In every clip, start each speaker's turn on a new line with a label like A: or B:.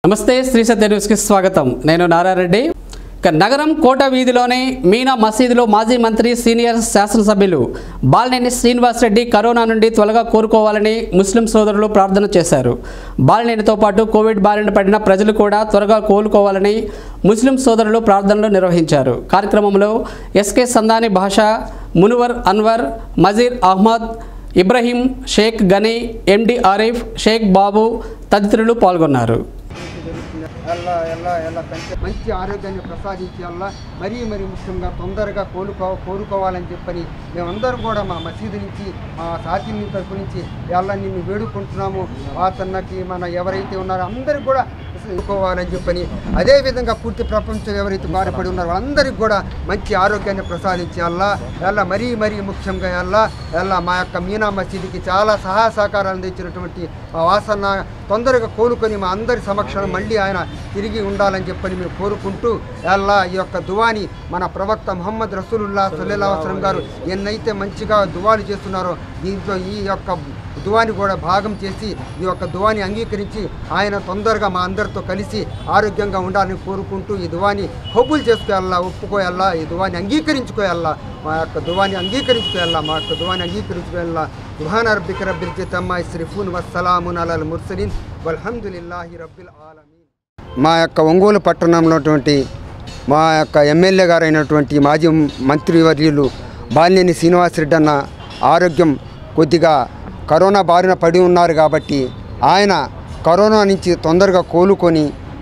A: నమస్తే శ్రీ సత్య న్యూస్కి స్వాగతం నేను నారారెడ్డి ఇక నగరం కోట వీధిలోని మీనా మసీదులో మాజీ మంత్రి సీనియర్ శాసనసభ్యులు బాలినేని శ్రీనివాసరెడ్డి కరోనా నుండి త్వరగా కోరుకోవాలని ముస్లిం సోదరులు ప్రార్థన చేశారు బాలినేనితో పాటు కోవిడ్ బారిన పడిన ప్రజలు కూడా త్వరగా కోలుకోవాలని ముస్లిం సోదరులు ప్రార్థనలు నిర్వహించారు కార్యక్రమంలో ఎస్కే సందాని భాష మునువర్ అన్వర్ మజీర్ అహ్మద్ ఇబ్రహీం షేక్ గనీ ఎండి ఆరిఫ్ షేక్ బాబు తదితరులు పాల్గొన్నారు
B: ఎలా ఎలా ఎలా కంటే మంచి ఆరోగ్యాన్ని ప్రసాదించి అల్లా మరీ మరీ ముఖ్యంగా తొందరగా కోలుకో కోరుకోవాలని చెప్పని మేమందరం కూడా మా మసీదు నుంచి మా సాతిని తరపు నుంచి ఎలా నిన్ను వేడుకుంటున్నాము వాతన్నకి మన ఎవరైతే ఉన్నారో అందరికి కూడా కోరుకోవాలని చెప్పని అదేవిధంగా పూర్తి ప్రపంచం ఎవరైతే బారిపడి ఉన్నారో వాళ్ళందరికీ కూడా మంచి ఆరోగ్యాన్ని ప్రసాదించి అల్లా ఎలా మరీ మరీ ముఖ్యంగా ఎలా ఎలా మా యొక్క మీనా మసీదుకి చాలా సహాయ సహకారాలు అందించినటువంటి మా వాసన్న తొందరగా కోలుకొని మా అందరి సమక్షంలో మళ్ళీ ఆయన తిరిగి ఉండాలని చెప్పని మేము కోరుకుంటూ అల్లా ఈ యొక్క దువాని మన ప్రవక్త ముహమ్మద్ రసూలుల్లా సల్లల్లాహు అలైహి వసల్లం గారు ఎన్నైతే మంచిగా దువాలు చేస్తున్నారో దీంట్లో ఈ యొక్క దువాని కూడా భాగం చేసి ఈ యొక్క దువాని అంగీకరించి ఆయన తొందరగా మా అందరితో కలిసి ఆరోగ్యంగా ఉండాలని కోరుకుంటూ ఈ దువాని కబుల్ చేసుకోవాలా ఒప్పుకోయాలా ఈ దువాని అంగీకరించుకోయాలా మా యొక్క దువాని అంగీకరించుకోవాలా మా యొక్క దువాని అంగీకరించుకోవాలా సుహాన రబ్బిక రబ్బిల్ జితమ్మ ఇస్రిఫూన్ వస్సలామున్ అలల్ ముర్సలిన్ వల్హమ్దులిల్లాహి రబ్బిల్ ఆలమీన్ మా యొక్క ఒంగోలు పట్టణంలోటువంటి మా యొక్క ఎమ్మెల్యే గారైనటువంటి మాజీ మంత్రివర్యులు బాలినేని శ్రీనివాసరెడ్డి అన్న ఆరోగ్యం కొద్దిగా కరోనా బారిన పడి ఉన్నారు కాబట్టి ఆయన కరోనా నుంచి తొందరగా కోలుకొని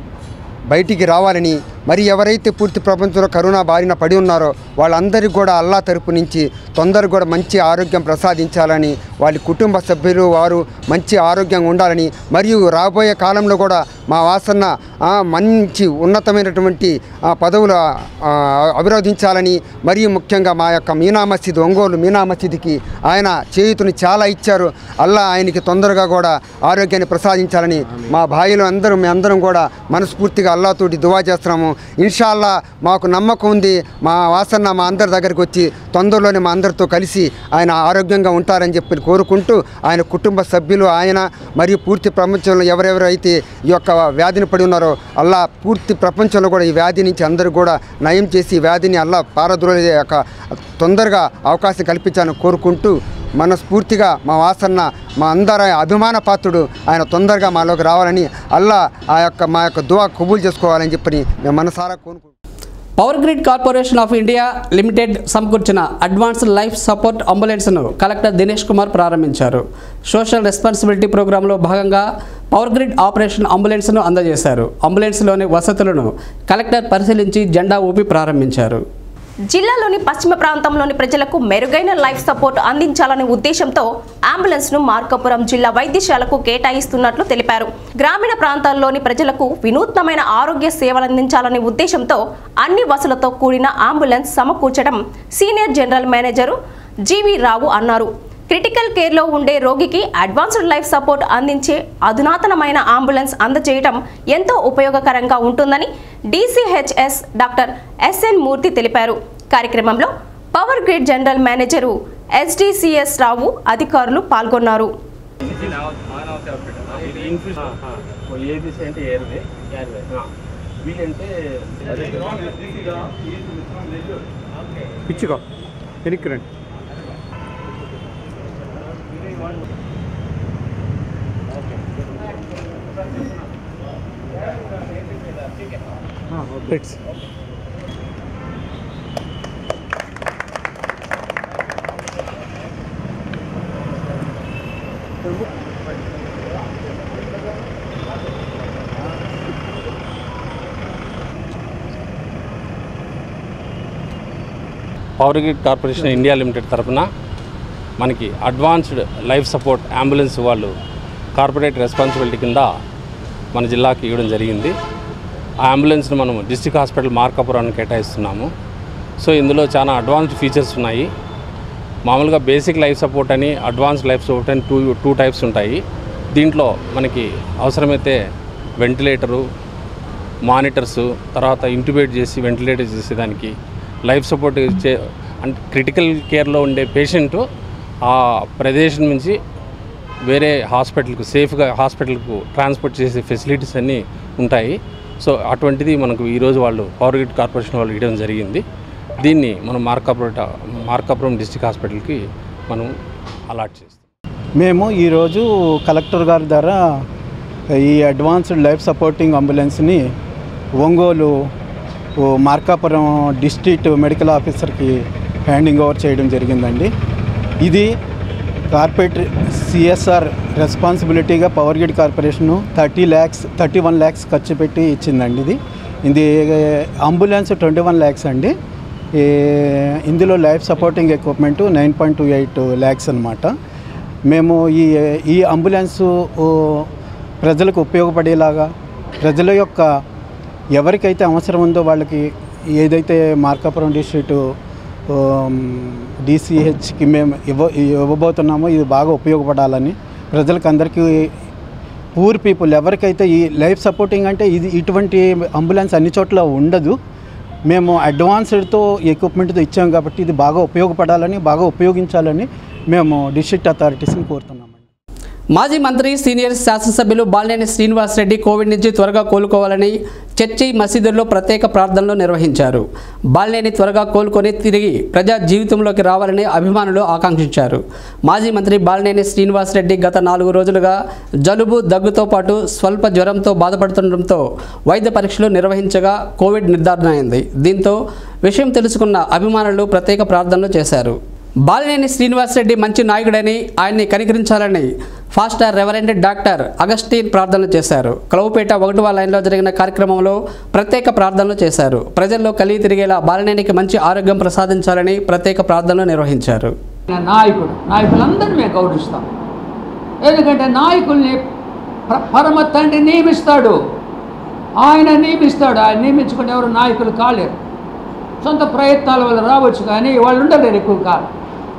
B: బయటికి రావాలని మరి ఎవరైతే పూర్తి ప్రపంచంలో కరోనా బారిన పడి ఉన్నారో వాళ్ళందరికీ కూడా అల్లా తరపు నుంచి తొందరగా కూడా మంచి ఆరోగ్యం ప్రసాదించాలని వాళ్ళ కుటుంబ సభ్యులు వారు మంచి ఆరోగ్యంగా ఉండాలని మరియు రాబోయే కాలంలో కూడా మా వాసన్న ఆ, మంచి ఉన్నతమైనటువంటి ఆ, పదవులు ఆ, అభిరోధించాలని మరియు ముఖ్యంగా మా యొక్క మీనా మసీద్ ఒంగోలు మీనా మసీద్కి ఆయన చేయుతుని చాలా ఇచ్చారు అల్లా ఆయనకి తొందరగా కూడా ఆరోగ్యాన్ని ప్రసాదించాలని మా భాయిలు అందరూ మేము అందరం కూడా మనస్ఫూర్తిగా అల్లాతోటి దువా చేస్తున్నాము ఇన్షాల్లా మాకు నమ్మకం ఉంది మా వాసన్న మా అందరి దగ్గరికి వచ్చి తొందరలోనే మా అందరితో కలిసి ఆయన ఆరోగ్యంగా ఉంటారని చెప్పి కోరుకుంటూ ఆయన కుటుంబ సభ్యులు ఆయన మరియు పూర్తి ప్రపంచంలో ఎవరెవరైతే ఈ యొక్క వ్యాధిని పడి ఉన్నారో అల్లా పూర్తి ప్రపంచంలో కూడా ఈ వ్యాధి నుంచి అందరూ కూడా నయం చేసి ఈ వ్యాధిని అల్లా పారద్రోలే యొక్క తొందరగా అవకాశం కల్పించాలని కోరుకుంటూ మనస్ఫూర్తిగా మా వాసన్న మా అందరి అభిమాన పాత్రుడు ఆయన తొందరగా మాలోకి రావాలని అల్లా ఆ యొక్క మా యొక్క దువా కబూల్ చేసుకోవాలని చెప్పని మేము మనసారా కోరుకుంటున్నాం
A: power grid corporation of India limited సమకూర్చిన అడ్వాన్స్డ్ లైఫ్ సపోర్ట్ అంబులెన్స్ను కలెక్టర్ దినేష్ కుమార్ ప్రారంభించారు సోషల్ రెస్పాన్సిబిలిటీ ప్రోగ్రాంలో భాగంగా పవర్ గ్రిడ్ ఆపరేషన్ అంబులెన్స్ను అందజేశారు అంబులెన్స్లోని వసతులను కలెక్టర్ పరిశీలించి జెండా ఊపి ప్రారంభించారు
C: జిల్లాలోని పశ్చిమ ప్రాంతంలోని ప్రజలకు మెరుగైన లైఫ్ సపోర్ట్ అందించాలనే ఉద్దేశంతో అంబులెన్స్ ను మార్కాపురం జిల్లా వైద్యశాలకు కేటాయిస్తున్నట్లు తెలిపారు గ్రామీణ ప్రాంతాల్లోని ప్రజలకు వినూత్నమైన ఆరోగ్య సేవలు అందించాలనే ఉద్దేశంతో అన్ని వసతులతో కూడిన అంబులెన్స్ సమకూర్చడం senior general manager G V Rao అన్నారు క్రిటికల్ కేర్లో ఉండే రోగికి అడ్వాన్స్డ్ లైఫ్ సపోర్ట్ అందించే అధునాతనమైన అంబులెన్స్ అందజేయటం ఎంతో ఉపయోగకరంగా ఉంటుందని డీసీహెచ్ఎస్ డాక్టర్ ఎస్ఎన్ మూర్తి తెలిపారు కార్యక్రమంలో power grid general manager S D C S Rao అధికారులు పాల్గొన్నారు
D: ఏబిసి అంటే ఎయిర్వే వీలంటే
E: పిచ్చుకో వెనక్కి రండి రైట్స్
D: power grid corporation India limited తరపున మనకి అడ్వాన్స్డ్ లైఫ్ సపోర్ట్ అంబులెన్స్ వాళ్ళు కార్పొరేట్ రెస్పాన్సిబిలిటీ కింద మన జిల్లాకి ఇవ్వడం జరిగింది ఆ అంబులెన్స్ని మనం డిస్టిక్ హాస్పిటల్ మార్కాపురాన్ని కేటాయిస్తున్నాము సో ఇందులో చాలా అడ్వాన్స్డ్ ఫీచర్స్ ఉన్నాయి మామూలుగా బేసిక్ లైఫ్ సపోర్ట్ అని అడ్వాన్స్డ్ లైఫ్ సపోర్ట్ అని టూ టూ టైప్స్ ఉంటాయి దీంట్లో మనకి అవసరమైతే వెంటిలేటరు మానిటర్స్ తర్వాత ఇంటిబేట్ చేసి వెంటిలేటర్ చేసేదానికి లైఫ్ సపోర్ట్ ఇచ్చే అంటే క్రిటికల్ కేర్లో ఉండే పేషెంట్ ఆ ప్రదేశం నుంచి వేరే హాస్పిటల్కు సేఫ్గా హాస్పిటల్కు ట్రాన్స్పోర్ట్ చేసే ఫెసిలిటీస్ అన్నీ ఉంటాయి సో అటువంటిది మనకు ఈరోజు వాళ్ళు పవర్ గ్రిడ్ కార్పొరేషన్ వాళ్ళు ఇవ్వడం జరిగింది దీన్ని మనం మార్కాపురం మార్కాపురం డిస్టిక్ హాస్పిటల్కి మనం అలాట్ చేస్తాం
E: మేము ఈరోజు కలెక్టర్ గారి ద్వారా ఈ అడ్వాన్స్డ్ లైఫ్ సపోర్టింగ్ అంబులెన్స్ని ఒంగోలు ఓ మార్కాపురం డిస్ట్రిక్ట్ మెడికల్ ఆఫీసర్కి హ్యాండింగ్ ఓవర్ చేయడం జరిగిందండి ఇది కార్పొరేట్ సిఎస్ఆర్ రెస్పాన్సిబిలిటీగా power grid corporation thirty lakhs thirty one lakhs ఖర్చు పెట్టి ఇచ్చిందండి ఇది ఇది అంబులెన్స్ ట్వంటీ వన్ ల్యాక్స్ అండి ఈ ఇందులో life supporting equipment nine point two eight lakhs అనమాట మేము ఈ ఈ అంబులెన్స్ ప్రజలకు ఉపయోగపడేలాగా ప్రజల యొక్క ఎవరికైతే అవసరం ఉందో వాళ్ళకి ఏదైతే మార్కాపురం డిస్ట్రిక్ట్ డిసిహెచ్కి మేము ఇవ్వ ఇవ్వబోతున్నామో ఇది బాగా ఉపయోగపడాలని ప్రజలకు అందరికీ పూర్ పీపుల్ ఎవరికైతే ఈ లైఫ్ సపోర్టింగ్ అంటే ఇది ఇటువంటి అంబులెన్స్ అన్ని చోట్ల ఉండదు మేము అడ్వాన్స్డ్తో ఎక్విప్మెంట్తో ఇచ్చాం కాబట్టి ఇది బాగా ఉపయోగపడాలని బాగా ఉపయోగించాలని మేము డిస్ట్రిక్ట్ అథారిటీస్ని కోరుతున్నామండి
A: మాజీ మంత్రి సీనియర్ శాసనసభ్యులు బాలినేని శ్రీనివాసరెడ్డి కోవిడ్ నుంచి త్వరగా కోలుకోవాలని చర్చి మసీదుల్లో ప్రత్యేక ప్రార్థనలు నిర్వహించారు బాలినేని త్వరగా కోలుకొని తిరిగి ప్రజా జీవితంలోకి రావాలని అభిమానులు ఆకాంక్షించారు మాజీ మంత్రి బాలినేని శ్రీనివాసరెడ్డి గత నాలుగు రోజులుగా జలుబు దగ్గుతో పాటు స్వల్ప జ్వరంతో బాధపడుతుండటంతో వైద్య పరీక్షలు నిర్వహించగా కోవిడ్ నిర్ధారణ అయింది దీంతో విషయం తెలుసుకున్న అభిమానులు ప్రత్యేక ప్రార్థనలు చేశారు బాలినేని శ్రీనివాసరెడ్డి మంచి నాయకుడని ఆయన్ని కనికరించాలని ఫాస్టర్ రెవరెండ్ డాక్టర్ అగస్టీన్ ప్రార్థనలు చేశారు కలవుపేట ఒకటవ లైన్లో జరిగిన కార్యక్రమంలో ప్రత్యేక ప్రార్థనలు చేశారు ప్రజల్లో కలిగి తిరిగేలా బాలినేనికి మంచి ఆరోగ్యం ప్రసాదించాలని ప్రత్యేక ప్రార్థనలు నిర్వహించారు
F: ఆయన నాయకుడు నాయకులందరినీ మేము గౌరవిస్తాం ఎందుకంటే నాయకుల్ని ప్ర- పరమ తండ్రి నియమిస్తాడు ఆయన నియమిస్తాడు ఆయన నియమించుకుని ఎవరు నాయకులు కాలేరు సొంత ప్రయత్నాల వల్ల రావచ్చు కానీ వాళ్ళు ఉండలేరు ఎక్కువ కాలం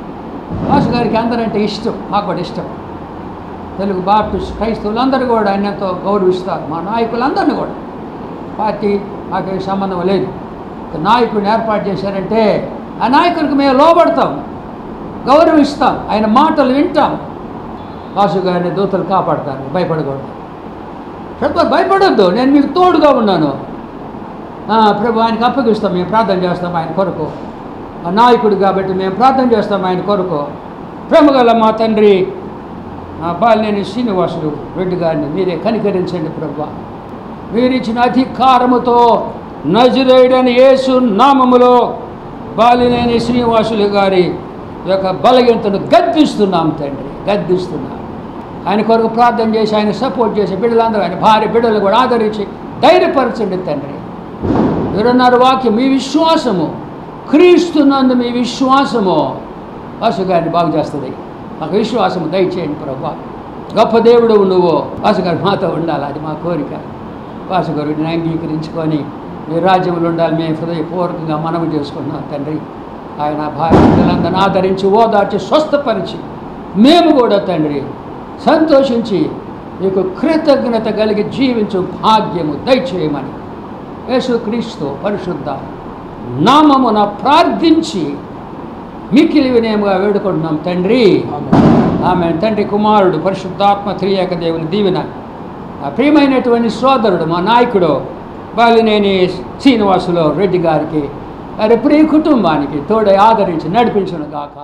F: భాష గారికి అందరంటే ఇష్టం మాకు కూడా ఇష్టం తెలుగు బాప్టిస్ట్ క్రైస్తవులు అందరూ కూడా ఆయన ఎంతో గౌరవిస్తారు మా నాయకులందరినీ కూడా పార్టీ మాకేం సంబంధం లేదు ఒక నాయకుడిని ఏర్పాటు చేశారంటే ఆ నాయకుడికి మేము లోబడతాం గౌరవిస్తాం ఆయన మాటలు వింటాం వాసు గారిని దూతలు కాపాడతారు భయపడకూడదు ప్రభు భయపడొద్దు నేను మీకు తోడుగా ఉన్నాను ఆ, ప్రభు ఆయనకి అప్పగిస్తాం మేము ప్రార్థన చేస్తాం ఆయన కొరకు ఆ నాయకుడు కాబట్టి మేము ప్రార్థన చేస్తాం ఆయన కొరకు ప్రేమగల మా తండ్రి ఆ బాలినేని శ్రీనివాసుడు రెడ్డి గారిని మీరే కనికరించండి ప్రభు మీరిచ్చిన అధికారముతో నజరేయుడని యేసు నామములో బాలినేని శ్రీనివాసులు గారి యొక్క బలగంతను గద్దిస్తున్నాం తండ్రి గద్దిస్తున్నాం ఆయన కొరకు ప్రార్థన చేసి ఆయన సపోర్ట్ చేసి బిడ్డలందరూ ఆయన భార్య బిడ్డలు కూడా ఆదరించి ధైర్యపరచండి తండ్రి మీరున్నారు వాక్యం మీ విశ్వాసము క్రీస్తునందు మీ విశ్వాసము వాసు గారిని బాగు చేస్తుంది మాకు విశ్వాసము దయచేయండి ప్రభా గొప్ప దేవుడు నువ్వు వాసు గారు మాతో ఉండాలి అది మా కోరిక వాసు గారిని అంగీకరించుకొని మీ రాజ్యంలో ఉండాలి మేము హృదయపూర్వకంగా మనవి చేసుకుంటున్నాం తండ్రి ఆయన భార్య బిడ్డలందరిని ఆదరించి ఓదార్చి స్వస్థపరిచి మేము కూడా తండ్రి సంతోషించి మీకు కృతజ్ఞత కలిగి జీవించు భాగ్యము దయచేయమని యేసుక్రీస్తు పరిశుద్ధ నామమున ప్రార్థించి మిక్కిలి వినయముగా వేడుకుంటున్నాం తండ్రి ఆమె తండ్రి కుమారుడు పరిశుద్ధాత్మ త్రియేక దేవుని దీవెన ఆ ప్రియమైనటువంటి సోదరుడు మా నాయకుడు బాలినేని శ్రీనివాసులు రెడ్డి గారికి వారి ప్రియ కుటుంబానికి తోడై ఆదరించి నడిపించును గాక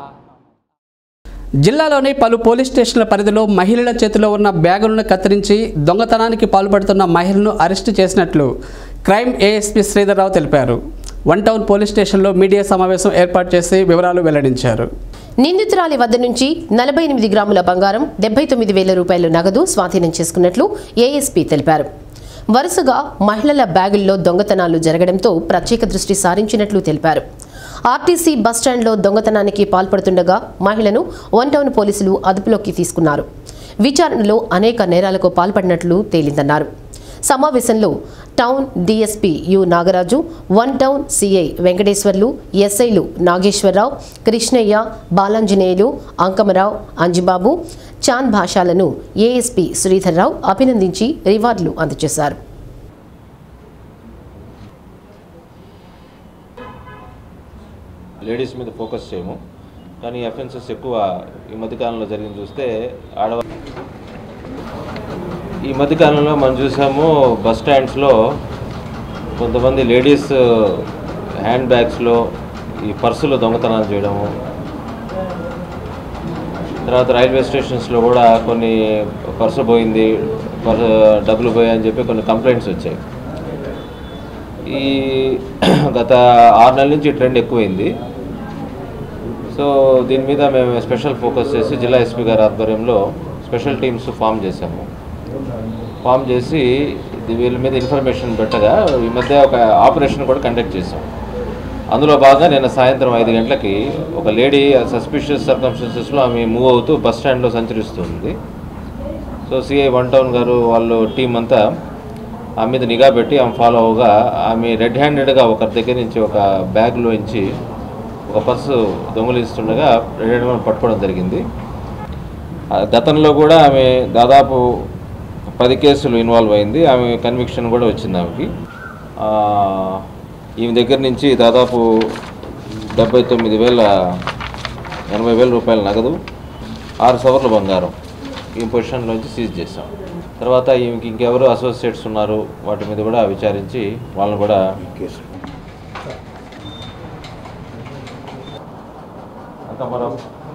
A: జిల్లాలోని పలు పోలీస్ స్టేషన్ల పరిధిలో మహిళల చేతిలో ఉన్న బ్యాగులను కత్తిరించి దొంగతనానికి పాల్పడుతున్న మహిళలను అరెస్టు చేసినట్లు క్రైమ్ ఏఎస్పీ శ్రీధర్రావు తెలిపారు వన్ టౌన్ పోలీస్ స్టేషన్లో మీడియా సమావేశం ఏర్పాటు చేసి వివరాలు వెల్లడించారు
G: నిందితురాలి వద్ద నుంచి నలభై ఎనిమిది గ్రాముల బంగారం డెబ్బై తొమ్మిది వేల రూపాయలు నగదు స్వాధీనం చేసుకున్నట్లు ఏఎస్పీ తెలిపారు వరుసగా మహిళల బ్యాగుల్లో దొంగతనాలు జరగడంతో ప్రత్యేక దృష్టి సారించినట్లు తెలిపారు ఆర్టీసీ బస్టాండ్లో దొంగతనానికి పాల్పడుతుండగా మహిళను వన్ టౌన్ పోలీసులు అదుపులోకి తీసుకున్నారు విచారణలో అనేక నేరాలకు పాల్పడినట్లు తేలిందన్నారు సమావేశంలో town DSP U Nagaraju one town CI వెంకటేశ్వర్లు ఎస్ఐలు నాగేశ్వరరావు కృష్ణయ్య బాలాంజనేయులు అంకమరావు అంజిబాబు చాంద్ భాషాలను ఏఎస్పీ శ్రీధర్రావు అభినందించి రివార్డులు అందజేశారు
H: లేడీస్ మీద ఫోకస్ చేయము కానీ అఫెన్సెస్ ఎక్కువ ఈ మధ్యకాలంలో జరిగింది చూస్తే ఆడవాళ్ళు ఈ మధ్యకాలంలో మనం చూసాము బస్ స్టాండ్స్లో కొంతమంది లేడీస్ హ్యాండ్ బ్యాగ్స్లో ఈ పర్సులు దొంగతనాలు చేయడము తర్వాత రైల్వే స్టేషన్స్లో కూడా కొన్ని పర్సు పోయింది పర్సు డబ్బులు పోయాయని చెప్పి కొన్ని కంప్లైంట్స్ వచ్చాయి ఈ గత ఆరు నెలల నుంచి ఈ ట్రెండ్ ఎక్కువైంది సో దీని మీద మేము స్పెషల్ ఫోకస్ చేసి జిల్లా ఎస్పీ గారి ఆధ్వర్యంలో స్పెషల్ టీమ్స్ ఫామ్ చేశాము ఫామ్ చేసి ఇది వీళ్ళ మీద ఇన్ఫర్మేషన్ పెట్టగా ఈ మధ్య ఒక ఆపరేషన్ కూడా కండక్ట్ చేశాం అందులో భాగంగా నిన్న సాయంత్రం ఐదు గంటలకి ఒక లేడీ సస్పిషియస్ సర్కమ్స్టెన్సెస్లో ఆమె మూవ్ అవుతూ బస్ స్టాండ్లో సంచరిస్తుంది సో సిఐ వన్ టౌన్ గారు వాళ్ళు టీం అంతా ఆమె మీద నిఘా పెట్టి ఆమె ఫాలో అవగా ఆమె రెడ్ హ్యాండెడ్గా ఒకరి దగ్గర నుంచి ఒక బ్యాగ్లో నుంచి ఒక పర్సు దొంగలిస్తుండగా రెడ్ హ్యాండెడ్ పట్టుకోవడం జరిగింది ఆ గతంలో కూడా ఆమె దాదాపు పది కేసులు ఇన్వాల్వ్ అయింది ఆమె కన్విక్షన్ కూడా వచ్చింది ఆమెకి ఆ, ఈమె దగ్గర నుంచి దాదాపు డెబ్బై తొమ్మిది వేల ఎనభై వేల రూపాయల నగదు ఆరు సవర్ల బంగారం ఈ పొజిషన్లోంచి సీజ్ చేశాం తర్వాత ఈమెకి ఇంకెవరు అసోసియేట్స్ ఉన్నారు వాటి మీద కూడా విచారించి వాళ్ళని కూడా అంతా మనం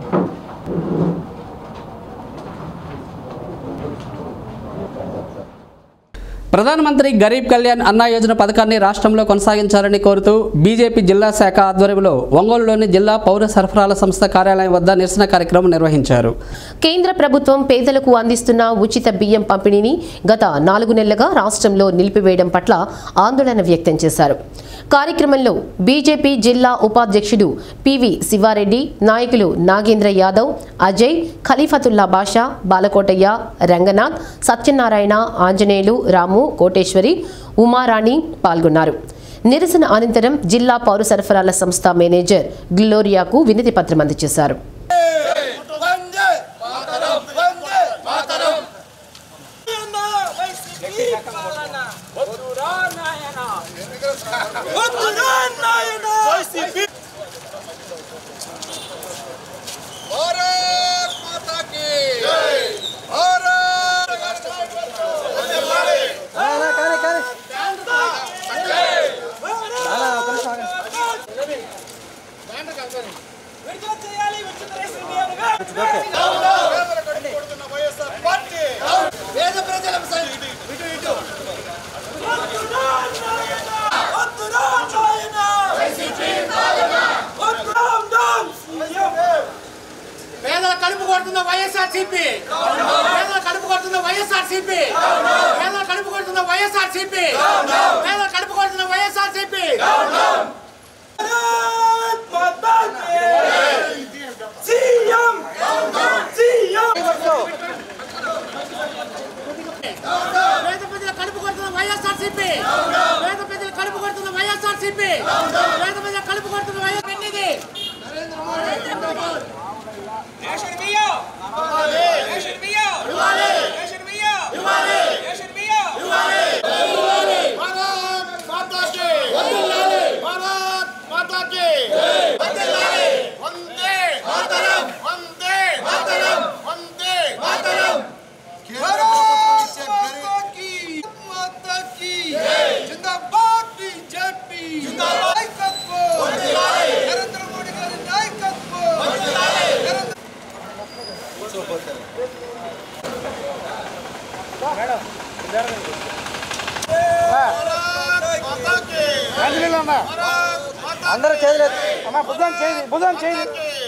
A: ప్రధానమంత్రి గరీబ్ కళ్యాణ్ అన్న యోజన పథకాన్ని రాష్ట్రంలో కొనసాగించాలని కోరుతూ బీజేపీ జిల్లా శాఖ ఆధ్వర్యంలో ఒంగోలులోని జిల్లా పౌర సరఫరాల సంస్థ కార్యాలయం వద్ద నిరసన కార్యక్రమం నిర్వహించారు
G: కేంద్ర ప్రభుత్వం పేదలకు అందిస్తున్న ఉచిత బియ్యం పంపిణీని గత నాలుగు నెలలుగా రాష్ట్రంలో నిలిపివేయడం పట్ల ఆందోళన వ్యక్తం చేశారు కార్యక్రమంలో బీజేపీ జిల్లా ఉపాధ్యక్షుడు పివి శివారెడ్డి నాయకులు నాగేంద్ర యాదవ్ అజయ్ ఖలీఫతుల్లా బాషా బాలకోటయ్య రంగనాథ్ సత్యనారాయణ ఆంజనేయులు రాము కోటేశ్వరి ఉమారాణి పాల్గొన్నారు నిరసన అనంతరం జిల్లా పౌర సరఫరాల సంస్థ మేనేజర్ గ్లోరియాకు వినతి పత్రం అందజేశారు
I: పేదల కడుపు కొడుతున్న వైఎస్ఆర్ సిపి పేదల కడుపు కొడుతున్న వైఎస్ఆర్ సిపి పేదల కడుపు కొడుతున్న వైఎస్ఆర్ సిపి పేదల కడుపు కొడుతున్న వైఎస్ఆర్ సిపి పేద ప్రజల కడుపు కొడుతున్న వైఎస్ఆర్ సిపి పేద ప్రజల కడుపు కొడుతున్న వైఎస్ఆర్ సిపి పేద ప్రజల కడుపు కొడుతున్న వైఎస్ఆర్ ఎన్నిది రేషన్ బియ్యం ఇవ్వాలి రేషన్ బియ్యం ఇవ్వాలి రేషన్ బియ్యం ఇవ్వాలి రేషన్ బియ్యం ఇవ్వాలి ఇవ్వాలి భారత్ మాతాకి వందనాలి భారత్ మాతాకి వందనాలి వందే మాతరం వందే మాతరం వందే మాతరం భారత్ మాతాకి మాతాకి జిందాబాద్ బీజేపీ జిందాబాద్ నాయకత్వం నరేంద్ర మోడీ గారి నాయకత్వం నరేంద్ర అందరూ చేయలేదు అమ్మా భుజం చేయి భుజం చేయి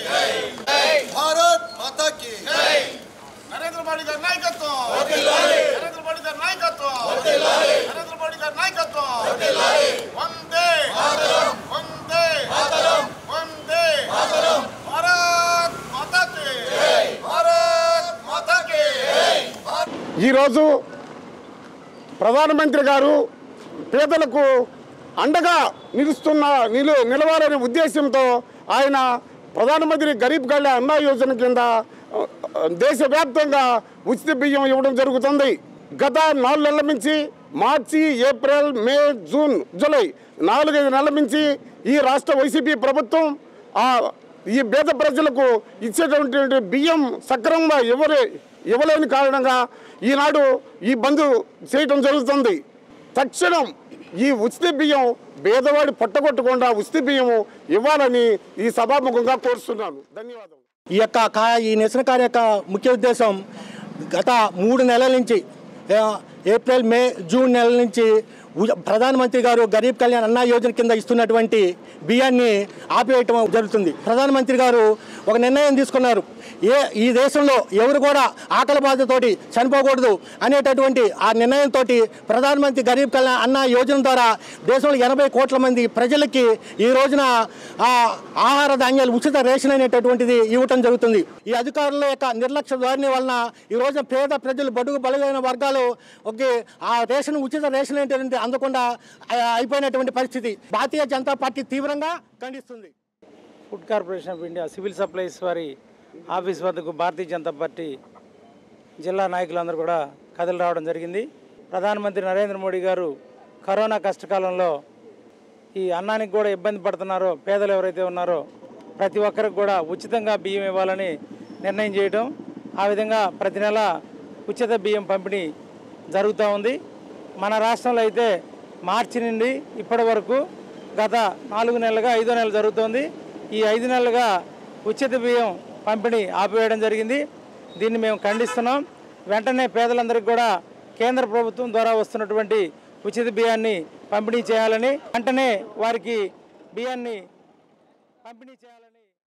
I: భారత్ మాతాకి నరేంద్ర మోడీ గారి నాయకత్వం నరేంద్ర మోడీ గారి నాయకత్వం నరేంద్ర మోడీ గారి నాయకత్వం వందే వందే వందే భారత్ మాతాకి భారత్ మాతాకి
J: ఈరోజు ప్రధానమంత్రి గారు పేదలకు అండగా నిలుస్తున్న నిలు నిలవాలనే ఉద్దేశంతో ఆయన ప్రధానమంత్రి గరీబ్ కళ్యాణ్ అన్నా యోజన కింద ఆ, దేశవ్యాప్తంగా ఉచిత బియ్యం ఇవ్వడం జరుగుతుంది గత నాలుగు నెలల నుంచి March April May June July నాలుగైదు నెలల నుంచి ఈ రాష్ట్ర వైసీపీ ప్రభుత్వం ఆ ఈ పేద ప్రజలకు ఇచ్చేటటువంటి బియ్యం సక్రమంగా ఎవరు ఇవ్వలేని కారణంగా ఈనాడు ఈ బంద్ చేయటం జరుగుతుంది తక్షణం ఈ ఉచిత బియ్యం పేదవాడి పొట్టగొట్టకుండా ఉచిత బియ్యం ఇవ్వాలని ఈ సభాముఖంగా కోరుస్తున్నాను ధన్యవాదాలు
K: ఈ యొక్క కా ఈ నిరసన కార్య యొక్క ముఖ్య ఉద్దేశం గత మూడు నెలల నుంచి ఆ, ఏప్రిల్ మే జూన్ నెలల నుంచి ఉ- ప్రధానమంత్రి గారు గరీబ్ కళ్యాణ్ అన్న యోజన కింద ఇస్తున్నటువంటి బియ్యాన్ని ఆపివేయటం జరుగుతుంది ప్రధానమంత్రి గారు ఒక నిర్ణయం తీసుకున్నారు ఏ ఈ దేశంలో ఎవరు కూడా ఆకలి బాధతోటి చనిపోకూడదు అనేటటువంటి ఆ నిర్ణయంతో ప్రధానమంత్రి గరీబ్ కళ్యాణ్ అన్న యోజన ద్వారా దేశంలో ఎనభై కోట్ల మంది ప్రజలకి ఈ రోజున ఆ ఆహార ధాన్యాలు ఉచిత రేషన్ అనేటటువంటిది ఇవ్వటం జరుగుతుంది ఈ అధికారుల యొక్క నిర్లక్ష్య ధోరణి వలన ఈ రోజున పేద ప్రజలు బడుగు బలమైన వర్గాలు ఒకే ఆ రేషన్ ఉచిత రేషన్ అనేటువంటి అందకుండా ఆ, అయిపోయినటువంటి పరిస్థితి భారతీయ జనతా పార్టీ తీవ్రంగా ఖండిస్తుంది
L: food corporation of India civil supplies వారి ఆఫీస్ వద్దకు భారతీయ జనతా పార్టీ జిల్లా నాయకులందరూ కూడా కథలు రావడం జరిగింది ప్రధానమంత్రి నరేంద్ర మోడీ గారు కరోనా కష్టకాలంలో ఈ అన్నానికి కూడా ఇబ్బంది పడుతున్నారో పేదలు ఎవరైతే ఉన్నారో ప్రతి ఒక్కరికి కూడా ఉచితంగా బియ్యం ఇవ్వాలని నిర్ణయం చేయడం ఆ విధంగా ప్రతి నెల ఉచిత బియ్యం పంపిణీ జరుగుతూ ఉంది మన రాష్ట్రంలో అయితే మార్చి నుండి ఇప్పటి వరకు గత నాలుగు నెలలుగా ఐదో నెల జరుగుతోంది ఈ ఐదు నెలలుగా ఉచిత బియ్యం పంపిణీ ఆపివేయడం జరిగింది దీన్ని మేము ఖండిస్తున్నాం వెంటనే పేదలందరికీ కూడా కేంద్ర ప్రభుత్వం ద్వారా వస్తున్నటువంటి ఉచిత బియ్యాన్ని పంపిణీ చేయాలని వెంటనే వారికి బియ్యాన్ని పంపిణీ చేయాలని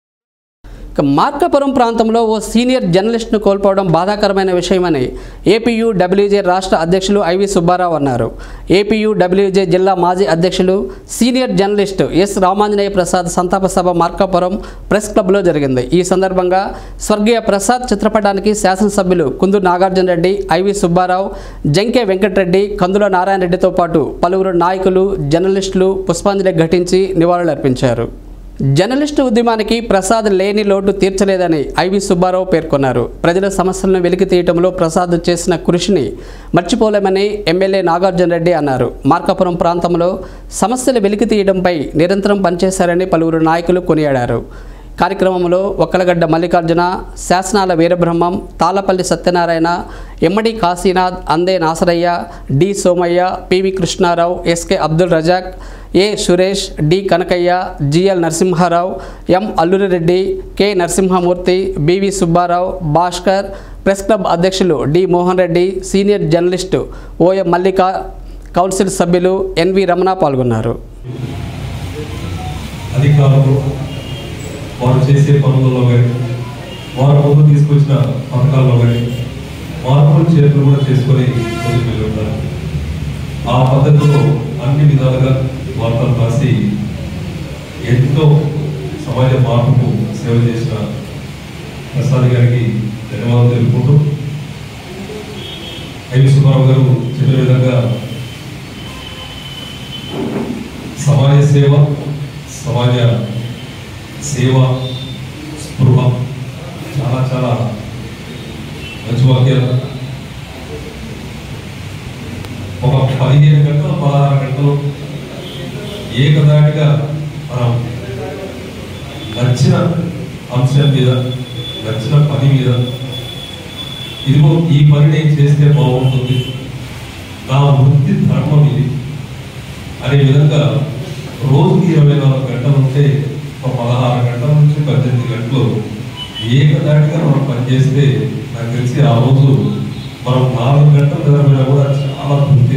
A: ఇక మార్కాపురం ప్రాంతంలో ఓ సీనియర్ జర్నలిస్ట్ను కోల్పోవడం బాధాకరమైన విషయమని ఏపీయూ డబ్ల్యూజే రాష్ట్ర అధ్యక్షులు ఐవి సుబ్బారావు అన్నారు ఏపీయూ డబ్ల్యూజే జిల్లా మాజీ అధ్యక్షులు senior journalist S Ramanjaneya Prasad సంతాప సభ మార్కాపురం ప్రెస్ క్లబ్లో జరిగింది ఈ సందర్భంగా స్వర్గీయ ప్రసాద్ చిత్రపటానికి శాసనసభ్యులు కుందు నాగార్జున రెడ్డి ఐవి సుబ్బారావు జంకే వెంకటరెడ్డి కందుల నారాయణ రెడ్డితో పాటు పలువురు నాయకులు జర్నలిస్టులు పుష్పాంజలి ఘటించి నివాళులర్పించారు జర్నలిస్టు ఉద్యమానికి ప్రసాద్ లేని లోటు తీర్చలేదని ఐవి సుబ్బారావు పేర్కొన్నారు ప్రజల సమస్యలను వెలికి తీయటంలో ప్రసాద్ చేసిన కృషిని మర్చిపోలేమని ఎమ్మెల్యే నాగార్జున రెడ్డి అన్నారు మార్కాపురం ప్రాంతంలో సమస్యలు వెలికి తీయడంపై నిరంతరం పనిచేశారని పలువురు నాయకులు కొనియాడారు కార్యక్రమంలో ఒక్కలగడ్డ మల్లికార్జున శాసనాల Veerabrahmam Talapalli Satyanarayana Emmadi Kasinath Ande Nasaraiah D Somaiah P V Krishnarao S K Abdul Razak A Suresh D Kanakaiah G L Narasimharao M Allureddy K Narasimhamurthy B V Subbarao Bhaskar press club అధ్యక్షులు D Mohan Reddy senior journalist O M Mallika council సభ్యులు ఎన్వి రమణ పాల్గొన్నారు
M: అధికారులు వారు చేసే పనులలో కానీ వారు ముందు తీసుకొచ్చిన పథకాల్లో కానీ మార్పులు చేతులు కూడా చేసుకొని ముందుకు వెళ్ళి ఉంటారు ఆ పద్ధతిలో అన్ని విధాలుగా వార్తలు రాసి ఎంతో సమాజ మార్పుకు సేవ చేసిన ప్రసాద్ గారికి ధన్యవాదాలు తెలుపుకుంటూ ఐవి సుబ్బారావు గారు చెప్పిన విధంగా సమాజ సేవ సమాజ సేవ స్పృహ చాలా చాలా మంచి వాక్యాలు ఒక పదిహేను గంటలు పదహారు గంటలు ఏకదాటిగా మనం నచ్చిన అంశం మీద నచ్చిన పని మీద ఇదిగో ఈ పని నేను చేస్తే బాగుంటుంది నా వృత్తి ధర్మం ఇది అనే విధంగా రోజుకి ఇరవై నాలుగు గంటలు ఉంటే ఒక పదహారు గంటల నుంచి పద్దెనిమిది గంటలు ఏకదాటిగా మనం పనిచేస్తే నాకు తెలిసి ఆ రోజు మనం నాలుగు గంటల నిద్రపోయినా కూడా చాలా తృప్తి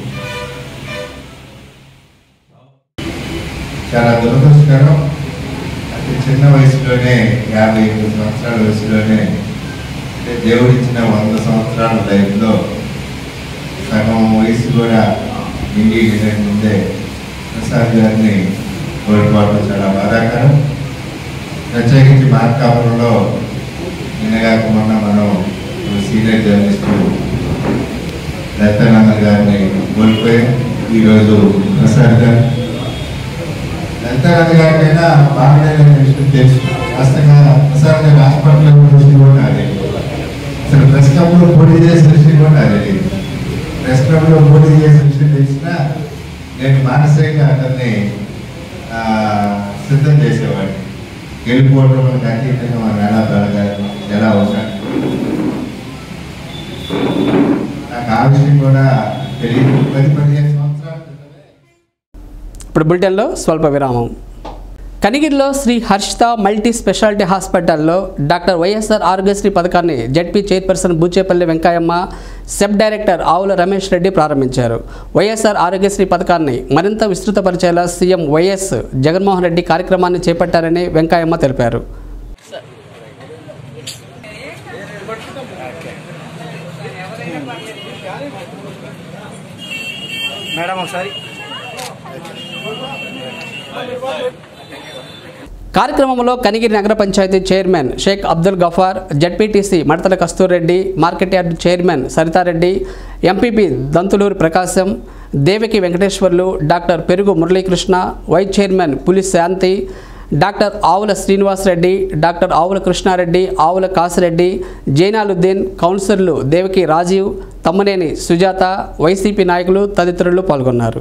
N: చాలా దురదృష్టకరం అతి చిన్న వయసులోనే యాభై ఎనిమిది సంవత్సరాల వయసులోనే అంటే దేవుడిచ్చిన వంద సంవత్సరాల లైఫ్లో సగం వయసు కూడా నిండి ముందే ప్రసాద్ గారిని కోల్పోవడం చాలా బాధాకరం ప్రత్యేకించి మార్కాపురంలో నిన్నగాక మొన్న మనం ఒక సీనియర్ జర్నలిస్టు దత్తానంద గారిని కోల్పోయాం ఈరోజు ప్రసాద్ గారు దత్తానంద గారికైనా బాగలేదనే విషయం తెలుసు వాస్తవంగా ప్రసాద్ గారి హాస్పిటల్లో ఉన్న విషయం కూడా నాకు తెలియదు అసలు ప్రెస్ క్లబ్లో పోటీ చేసిన విషయం కూడా నాకు తెలియదు ప్రెస్ క్లబ్లో పోటీ చేసిన విషయం తెలిసినా నేను మానసికంగా అతన్ని ఆ, సిద్ధం చేసేవాడిని గెలిపోవడం అతీతంగా మన ఎలా బలగాలి ఎలా అవసరం నాకు ఆ విషయం కూడా తెలియదు పది పదిహేను సంవత్సరాల క్రితమే
A: ఇప్పుడు బులెటిన్లో స్వల్ప విరామం కనిగిరిలో శ్రీ హర్షిత మల్టీ స్పెషాలిటీ హాస్పిటల్లో డాక్టర్ వైఎస్ఆర్ ఆరోగ్యశ్రీ పథకాన్ని ZP chairperson Bucheppalli Venkayamma SEB director Avula Ramesh Reddy ప్రారంభించారు వైఎస్ఆర్ ఆరోగ్యశ్రీ పథకాన్ని మరింత విస్తృతపరిచేలా సీఎం వైఎస్ జగన్మోహన్ రెడ్డి కార్యక్రమాన్ని చేపట్టారని వెంకయ్యమ్మ తెలిపారు
L: మేడం ఒకసారి
A: కార్యక్రమంలో కనిగిరి నగర panchayat chairman Sheikh Abdul Gafar ZPTC Madathala Kasturreddy market yard chairman Saritareddy MPP Dantuluru Prakasam Devaki Venkateswarlu doctor Perugu Muralikrishna vice chairman పులి శాంతి డాక్టర్ ఆవుల శ్రీనివాసరెడ్డి డాక్టర్ ఆవుల కృష్ణారెడ్డి ఆవుల కాసిరెడ్డి జైనాలుద్దీన్ కౌన్సిలర్లు దేవకి రాజీవ్ తమ్మనేని సుజాత వైసీపీ నాయకులు తదితరులు పాల్గొన్నారు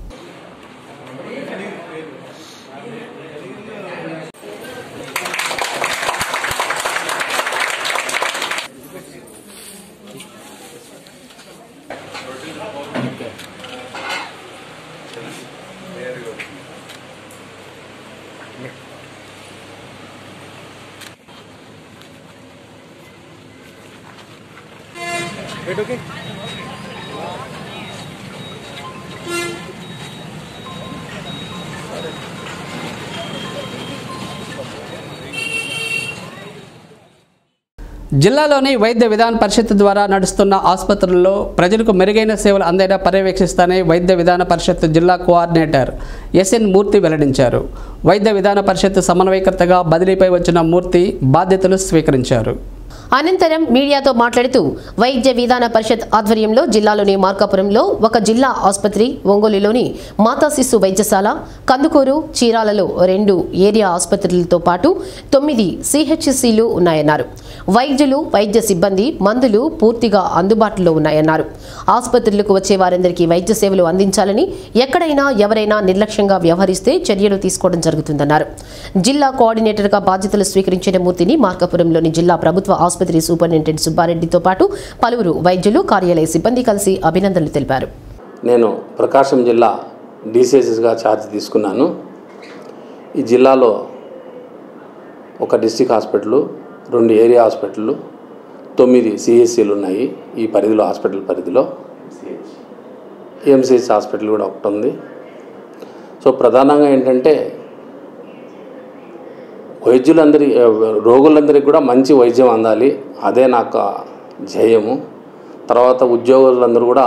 L: ఓకే
A: జిల్లాలోని వైద్య విధాన పరిషత్ ద్వారా నడుస్తున్న ఆసుపత్రుల్లో ప్రజలకు మెరుగైన సేవలు అందేలా పర్యవేక్షిస్తానని వైద్య విధాన పరిషత్ జిల్లా కోఆర్డినేటర్ ఎస్ఎన్ మూర్తి వెల్లడించారు వైద్య విధాన పరిషత్ సమన్వయకర్తగా బదిలీపై వచ్చిన మూర్తి బాధ్యతలు స్వీకరించారు
G: అనంతరం మీడియాతో మాట్లాడుతూ వైద్య విధాన పరిషత్ ఆధ్వర్యంలో జిల్లాలోని మార్కాపురంలో ఒక జిల్లా ఆసుపత్రి ఒంగోలులోని మాతా శిశు వైద్యశాల కందుకూరు చీరాలలో రెండు ఏరియా ఆసుపత్రులతో పాటు తొమ్మిది సిహెచ్సిలు ఉన్నాయన్నారు వైద్యులు వైద్య సిబ్బంది మందులు పూర్తిగా అందుబాటులో ఉన్నాయన్నారు ఆసుపత్రులకు వచ్చే వారందరికీ వైద్య సేవలు అందించాలని ఎక్కడైనా ఎవరైనా నిర్లక్ష్యంగా వ్యవహరిస్తే చర్యలు తీసుకోవడం జరుగుతుందన్నారు జిల్లా కోఆర్డినేటర్గా బాధ్యతలు స్వీకరించిన మూర్తిని మార్కాపురంలోని జిల్లా ప్రభుత్వ ఆసుపత్రి సూపరింటెండెంట్ సుబ్బారెడ్డితో పాటు పలువురు వైద్యులు కార్యాలయ సిబ్బంది కలిసి అభినందనలు తెలిపారు
D: నేను ప్రకాశం జిల్లా డీసీఎస్గా ఛార్జ్ తీసుకున్నాను ఈ జిల్లాలో ఒక డిస్టిక్ హాస్పిటల్ రెండు ఏరియా హాస్పిటళ్ళు తొమ్మిది సిఎస్సీలు ఉన్నాయి ఈ పరిధిలో హాస్పిటల్ పరిధిలో ఎంసీహెచ్ హాస్పిటల్ కూడా ఒకటి ఉంది సో ప్రధానంగా ఏంటంటే వైద్యులందరి రోగులందరికీ కూడా మంచి వైద్యం అందాలి అదే నాకు ధ్యేయము తర్వాత ఉద్యోగులందరూ కూడా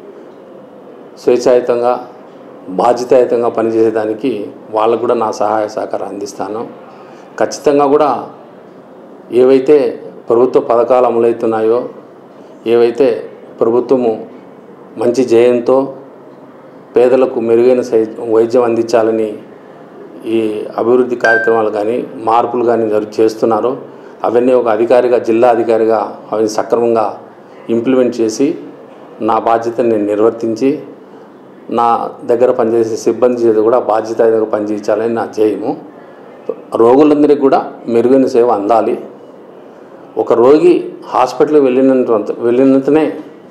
D: స్వేచ్ఛాయుతంగా బాధ్యతాయుతంగా పనిచేసేదానికి వాళ్ళకు కూడా నా సహాయ సహకారం అందిస్తాను ఖచ్చితంగా కూడా ఏవైతే ప్రభుత్వ పథకాలు అమలవుతున్నాయో ఏవైతే ప్రభుత్వము మంచి జయంతో పేదలకు మెరుగైన సై- వైద్యం అందించాలని ఈ అభివృద్ధి కార్యక్రమాలు కానీ మార్పులు కానీ జరు చేస్తున్నారో అవన్నీ ఒక అధికారిగా జిల్లా అధికారిగా అవి సక్రమంగా ఇంప్లిమెంట్ చేసి నా బాధ్యతను నేను నిర్వర్తించి నా దగ్గర పనిచేసే సిబ్బంది చేత కూడా బాధ్యతగా పనిచేయించాలని నా ధ్యేయము రోగులందరికీ కూడా మెరుగైన సేవ అందాలి ఒక రోగి హాస్పిటల్కి వెళ్ళినంత వెళ్ళినంతనే